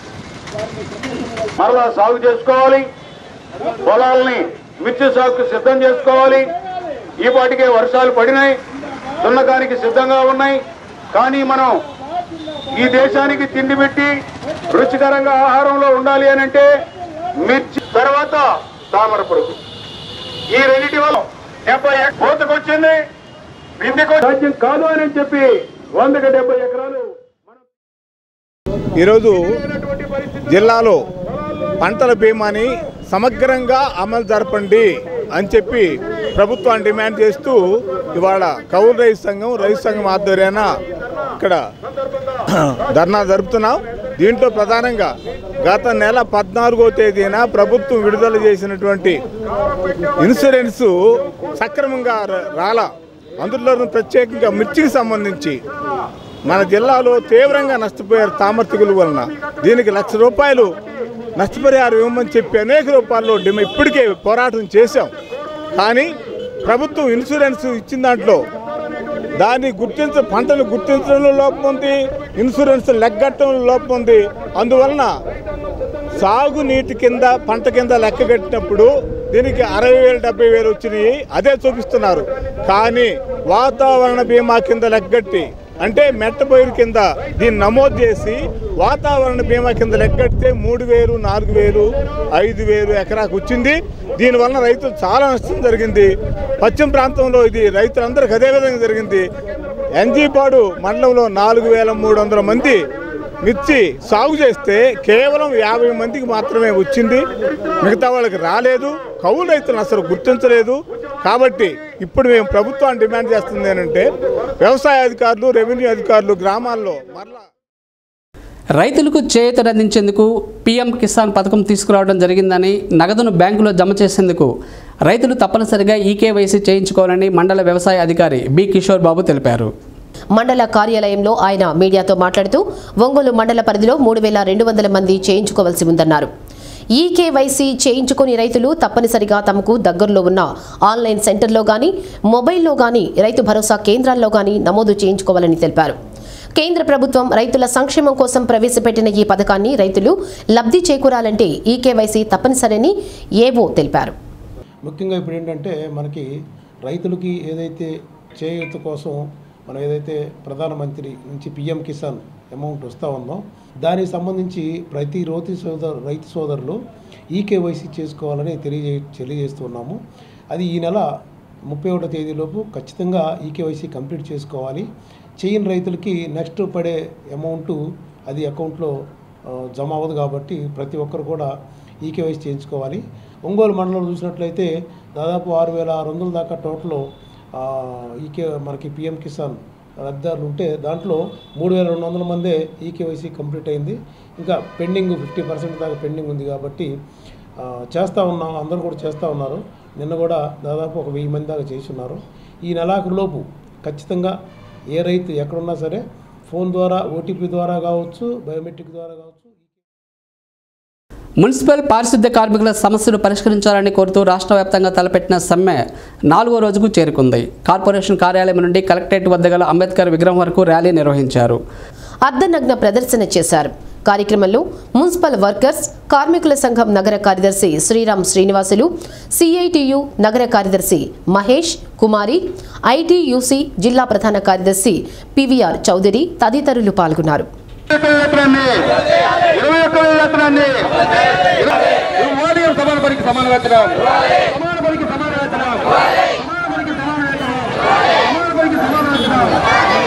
F: మరలా సాగు చేసుకోవాలి పొలాలని మిర్చి సాగుకు సిద్ధం చేసుకోవాలి ఈ పాటికే వర్షాలు పడినాయి దున్నకానికి సిద్ధంగా ఉన్నాయి కానీ మనం ఈ దేశానికి తిండి పెట్టి రుచికరంగా ఆహారంలో ఉండాలి అని అంటే మిర్చి తర్వాత తామర పురుగు ఈ రెండింటి వల్ల డెబ్బై ఎక- కోతకొచ్చింది బిందెకు సాధ్యం కాదు అని చెప్పి వందకి డెబ్బై ఎకరాలు
W: ఈరోజు జిల్లాలో పంటల బీమాని సమగ్రంగా అమలు జరపండి అని చెప్పి ప్రభుత్వాన్ని డిమాండ్ చేస్తూ ఇవాళ కౌలు రైతు సంఘం రైతు సంఘం ఆధ్వర్యాన ఇక్కడ ధర్నా జరుపుతున్నాం దీంట్లో ప్రధానంగా గత నెల పద్నాలుగో తేదీన ప్రభుత్వం విడుదల చేసినటువంటి ఇన్సూరెన్స్ సక్రమంగా ర- రాలా అందులో ప్రత్యేకంగా మిర్చికి సంబంధించి మన జిల్లాలో తీవ్రంగా నష్టపోయారు తామర తెగులు వలన దీనికి లక్ష రూపాయలు నష్టపరిహారం ఇవ్వమని చెప్పి అనేక రూపాయల్లో డిమ ఇప్పటికే పోరాటం చేశాం కానీ ప్రభుత్వం ఇన్సూరెన్స్ ఇచ్చిన దాంట్లో దాన్ని గుర్తించ పంటను గుర్తించడంలో లోపం ఉంది ఇన్సూరెన్స్ లెగ్గట్టడంలో లోపం ఉంది అందువలన సాగునీటి కింద పంట కింద లెక్క కట్టినప్పుడు దీనికి అరవై వేలు డెబ్బై వేలు వచ్చినాయి అదే చూపిస్తున్నారు కానీ వాతావరణ బీమా కింద లెక్కగట్టి అంటే మెట్ట పైరు కింద దీన్ని నమోదు చేసి వాతావరణ బీమా కింద లెక్కెడితే మూడు వేలు నాలుగు వేలు ఐదు వేలు ఎకరాకు వచ్చింది దీనివల్ల రైతులు చాలా నష్టం జరిగింది పశ్చిమ ప్రాంతంలో ఇది రైతులందరికీ అదే విధంగా జరిగింది ఎన్జీపాడు మండలంలో నాలుగు వేల మూడు వందల మంది మిర్చి సాగు చేస్తే కేవలం యాభై మందికి మాత్రమే వచ్చింది మిగతా వాళ్ళకి రాలేదు కౌలు రైతులను అసలు గుర్తించలేదు కాబట్టి ఇప్పుడు మేము ప్రభుత్వాన్ని డిమాండ్ చేస్తుంది ఏంటంటే వ్యవసాయ అధికారులు రెవెన్యూ అధికారులు గ్రామాల్లో మరలా
A: రైతులకు చేయూతనందించేందుకు పీఎం కిసాన్ పథకం తీసుకురావడం జరిగిందని నగదును బ్యాంకులో జమ చేసేందుకు రైతులు తప్పనిసరిగా ఈకేవైసీ చేయించుకోవాలని మండల వ్యవసాయ అధికారి బి కిషోర్ బాబు తెలిపారు
G: మండల కార్యాలయంలో ఆయన మీడియాతో మాట్లాడుతూ ఒంగోలు మండల పరిధిలో మూడు వేల రెండు వందల మంది చేయించుకోవాల్సి ఉందన్నారు ఈకేవైసీ చేయించుకుని రైతులు తప్పనిసరిగా తమకు దగ్గరలో ఉన్న ఆన్లైన్ సెంటర్లో గాని మొబైల్లో గాని రైతు భరోసా కేంద్రాల్లో గాని నమోదు చేయించుకోవాలని తెలిపారు కేంద్ర ప్రభుత్వం రైతుల సంక్షేమం కోసం ప్రవేశపెట్టిన ఈ పథకాన్ని రైతులు లబ్ధి చేకూరాలంటే ఈకేవైసీ తప్పనిసరని ఏవో తెలిపారు
H: ముఖ్యంగా ఇప్పుడు ఏంటంటే మనకి రైతులకి ఏదైతే చేయూత కోసం మనం ఏదైతే ప్రధానమంత్రి నుంచి పిఎం కిసాన్ అమౌంట్ వస్తూ ఉందో దానికి సంబంధించి ప్రతి రైతు సోదరు రైతు సోదరులు ఈకేవైసీ చేసుకోవాలని తెలియజే తెలియజేస్తున్నాము అది ఈ నెల ముప్పై ఒకటో తేదీలోపు ఖచ్చితంగా ఈకేవైసీ కంప్లీట్ చేసుకోవాలి చేయని రైతులకి నెక్స్ట్ పడే అమౌంట్ అది అకౌంట్లో ఆ, జమ అవ్వదు కాబట్టి ప్రతి ఒక్కరు కూడా ఈకేవైసీ చేయించుకోవాలి ఒంగోలు మండలంలో చూసినట్లయితే దాదాపు ఆరు వేల ఆరు వందల దాకా టోటల్ ఈకే మనకి పిఎం కిసాన్ లబ్ధిదారులు ఉంటే దాంట్లో మూడు వేల రెండు వందల మందే ఈకేవైసీ కంప్లీట్ అయింది ఇంకా పెండింగ్ ఫిఫ్టీ పర్సెంట్ దాకా పెండింగ్ ఉంది కాబట్టి ఆ, చేస్తూ ఉన్నాం అందరూ కూడా చేస్తూ ఉన్నారు నిన్న కూడా దాదాపు ఒక వెయ్యి మంది దాకా చేసి ఉన్నారు ఈ నెలాఖరులోపు ఖచ్చితంగా ఏ రైతు ఎక్కడున్నా సరే ఫోన్ ద్వారా ఓటీపీ ద్వారా కావచ్చు బయోమెట్రిక్ ద్వారా కావచ్చు
A: మున్సిపల్ పారిశుద్ధ్య కార్మికుల సమస్యలు పరిష్కరించాలని కోరుతూ రాష్ట్ర వ్యాప్తంగా తలపెట్టిన సమ్మె నాలుగో రోజుకు చేరుకుంది కార్పొరేషన్ కార్యాలయం నుండి కలెక్టరేట్ వద్ద గల అంబేద్కర్ విగ్రహం వరకు ర్యాలీ నిర్వహించారు
G: అర్ధనగ్న ప్రదర్శన చేశారు కార్యక్రమంలో మున్సిపల్ వర్కర్స్ కార్మికుల సంఘం నగర కార్యదర్శి శ్రీరామ్ శ్రీనివాసులు సిఐటియు నగర కార్యదర్శి మహేష్ కుమారి ఐటీయూసీ జిల్లా ప్రధాన కార్యదర్శి పివిఆర్ చౌదరి తదితరులు పాల్గొన్నారు
F: ఇరవై ఒక్క వేతనాన్ని మోడీ సమాన పనికి సమాన వేతనం సమాన పనికి సమాన వేతనం సమాన పనికి సమాన వేతనం సమాన పనికి సమాన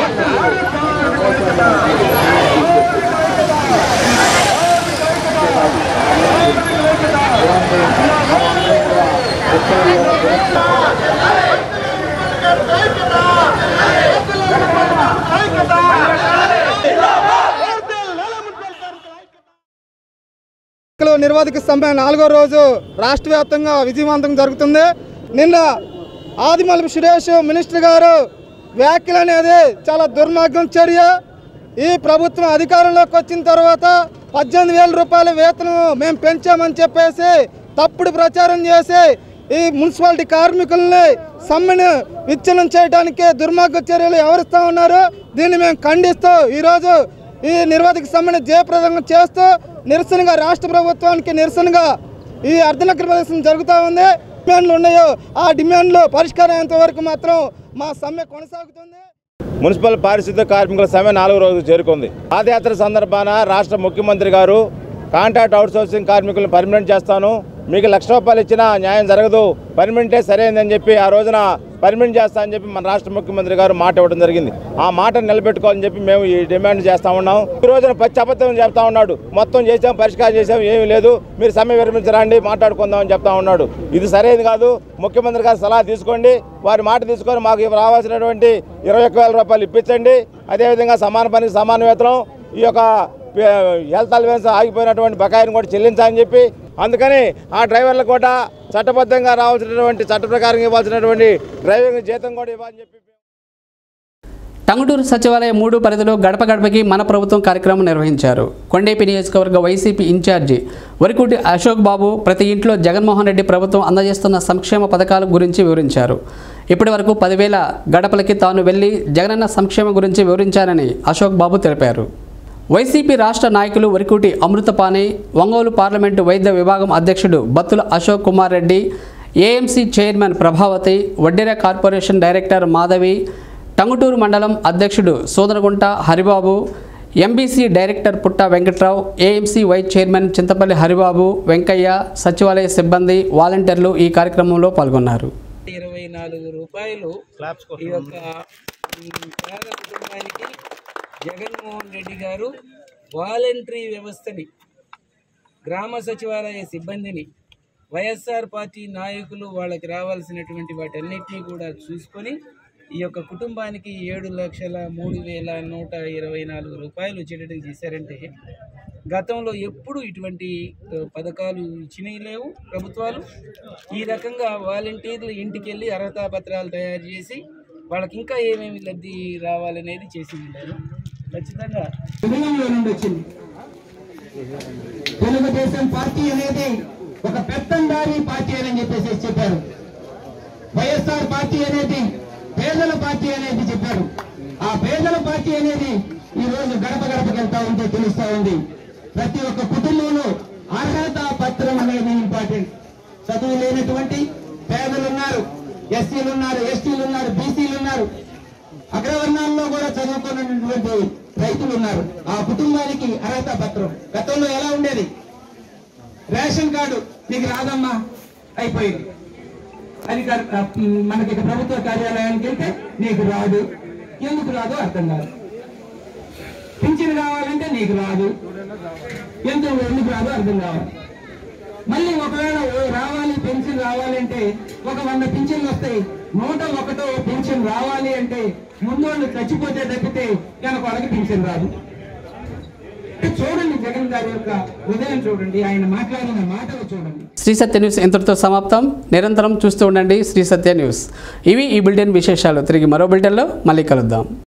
I: ఎన్నికల నిర్వాధిక సమ్మె నాలుగో రోజు రాష్ట్ర వ్యాప్తంగా విజయవంతం జరుగుతుంది నిన్న ఆదిమలపు సురేష్ మినిస్టర్ గారు వ్యాఖ్యలు అనేది చాలా దుర్మార్గం చర్య ఈ ప్రభుత్వం అధికారంలోకి వచ్చిన తర్వాత పద్దెనిమిది వేల రూపాయల వేతనం మేము పెంచామని చెప్పేసి తప్పుడు ప్రచారం చేసి ఈ మున్సిపాలిటీ కార్మికుల్ని సమ్మెను విచ్ఛిన్నం చేయడానికి దుర్మార్గ చర్యలు ఎవరిస్తూ ఉన్నారు దీన్ని మేము ఖండిస్తూ ఈరోజు ఈ నిర్వాధిక సమ్మెను జయప్రదంగా చేస్తూ నిరసనగా రాష్ట్ర ప్రభుత్వానికి నిరసనగా ఈ అర్ధనగర ప్రదర్శన జరుగుతూ ఉంది డిమాండ్లు ఉన్నాయో ఆ డిమాండ్లు పరిష్కారం అయ్యేంత వరకు మాత్రం మా సమ్మె కొనసాగుతుంది
K: మున్సిపల్ పారిశుద్ధ్య కార్మికుల సమ్మె నాలుగో రోజు చేరుకుంది పాదయాత్ర సందర్భాన రాష్ట్ర ముఖ్యమంత్రి గారు కాంట్రాక్ట్ అవుట్సోర్సింగ్ కార్మికులను పర్మనెంట్ చేస్తాను మీకు లక్ష రూపాయలు ఇచ్చినా న్యాయం జరగదు పర్మనెంటే సరైందని చెప్పి ఆ రోజున పర్మనెంట్ చేస్తా అని చెప్పి మన రాష్ట్ర ముఖ్యమంత్రి గారు మాట ఇవ్వడం జరిగింది ఆ మాటను నిలబెట్టుకోవాలని చెప్పి మేము ఈ డిమాండ్ చేస్తా ఉన్నాం ఈ రోజున పచ్చి అబద్ధం చెప్తా ఉన్నాడు మొత్తం చేసాం పరిష్కారం చేసాం ఏమీ లేదు మీరు సమ్మె విరమించరండి మాట్లాడుకుందామని చెప్తా ఉన్నాడు ఇది సరైనది కాదు ముఖ్యమంత్రి గారు సలహా తీసుకోండి వారి మాట తీసుకొని మాకు ఇవి రావాల్సినటువంటి ఇరవై ఒక్క వేల రూపాయలు ఇప్పించండి అదేవిధంగా సమాన పనికి సమాన వేతనం ఈ యొక్క పే- హెల్త్ అలవెన్స్ ఆగిపోయినటువంటి బకాయిని కూడా చెల్లించాలని చెప్పి అందుకని ఆ డ్రైవర్లకు కూడా చట్టబద్ధంగా రావాల్సినటువంటి చట్ట ప్రకారం ఇవ్వాల్సినటువంటి డ్రైవింగ్ జీతం కూడా ఇవ్వాలని చెప్పి
A: టంగుటూరు సచివాలయం మూడు పరిధిలో గడప గడపకి మన ప్రభుత్వం కార్యక్రమం నిర్వహించారు కొండేపి నియోజకవర్గ వైసీపీ ఇన్ఛార్జి వరికుటి అశోక్ బాబు ప్రతి ఇంట్లో జగన్మోహన్ రెడ్డి ప్రభుత్వం అందజేస్తున్న సంక్షేమ పథకాల గురించి వివరించారు ఇప్పటి వరకు పదివేల గడపలకి తాను వెళ్లి జగనన్న సంక్షేమం గురించి వివరించానని అశోక్ బాబు తెలిపారు వైసీపీ రాష్ట్ర నాయకులు వరికుటి అమృతపాణి ఒంగోలు పార్లమెంటు వైద్య విభాగం అధ్యక్షుడు Battula Ashok Kumar Reddy AMC chairman Prabhavathi Vaddera corporation director Madhavi Tangutur మండలం అధ్యక్షుడు Sodaragunta Haribabu MBC director Putta Venkatrao AMC vice chairman Chintapalli Haribabu Venkaiah సచివాలయ సిబ్బంది వాలంటీర్లు ఈ కార్యక్రమంలో పాల్గొన్నారు
L: ఇరవై నాలుగు రూపాయలు ఈ యొక్క ఉమ్, పేద కుటుంబానికి జగన్మోహన్ రెడ్డి గారు వాలంటరీ వ్యవస్థని గ్రామ సచివాలయ సిబ్బందిని వైఎస్ఆర్ పార్టీ నాయకులు వాళ్ళకి రావాల్సినటువంటి వాటన్నిటినీ కూడా చూసుకొని ఈ యొక్క కుటుంబానికి ఏడు లక్షల మూడు వేల నూట ఇరవై నాలుగు రూపాయలు వచ్చేటట్టు చేశారంటే గతంలో ఎప్పుడు ఇటువంటి ఆ, పథకాలు ఇచ్చినవి లేవు ప్రభుత్వాలు ఈ రకంగా వాలంటీర్లు ఇంటికి వెళ్ళి అర్హతా పత్రాలు తయారు చేసి వాళ్ళకి ఇంకా ఏమేమి లబ్ధి రావాలనేది చేసి ఉంటారు ఖచ్చితంగా
M: కుటుంబంలో నుండి వచ్చింది తెలుగుదేశం పార్టీ అనేది ఒక పెత్తందారీ పార్టీ అని చెప్పేసి చెప్పారు వైఎస్ఆర్ పార్టీ అనేది పేదల పార్టీ అనేది చెప్పారు ఆ పేదల పార్టీ అనేది ఈ రోజు గడప గడపకి వెళ్తా ఉంటే తెలుస్తా ఉంది ప్రతి ఒక్క కుటుంబంలో అర్హత పత్రం అనేది ఇంపార్టెంట్ చదువు లేనటువంటి పేదలు ఉన్నారు ఎస్సీలు ఉన్నారు ఎస్టీలు ఉన్నారు బీసీలు ఉన్నారు అగ్రవర్ణాల్లో కూడా చదువుకున్నటువంటి రైతులు ఉన్నారు ఆ కుటుంబానికి అర్హత పత్రం గతంలో ఎలా ఉండేది రేషన్ కార్డు నీకు రాదమ్మా అయిపోయింది అది కర్- ఆ, మ్, మనకి ఇక ప్రభుత్వ కార్యాలయానికి వెళ్తే నీకు రాదు ఎందుకు రాదో అర్థం కాదు పింఛన్ కావాలంటే నీకు రాదు ఎందుకు ఎందుకు రాదో అర్థం కావాలి మళ్ళీ ఒకవేళ ఓ రావాలి పెన్షన్ రావాలంటే ఒక వంద పింఛన్లు వస్తాయి నూట ఒకటో పెన్షన్ రావాలి అంటే ముందు వాళ్ళు చచ్చిపోతే తప్పితే కనుక వాళ్ళకి పెన్షన్ రాదు అంటే చూడండి జగన్ గారి యొక్క హృదయం చూడండి ఆయన మాట్లాడిన మాటలు చూడండి
A: శ్రీ సత్య న్యూస్ ఇంతటితో సమాప్తం నిరంతరం చూస్తూ ఉండండి శ్రీ సత్య న్యూస్ ఇవి ఈ బులెటిన్ విశేషాలు తిరిగి మరో బులెటిన్లో మళ్ళీ కలుద్దాం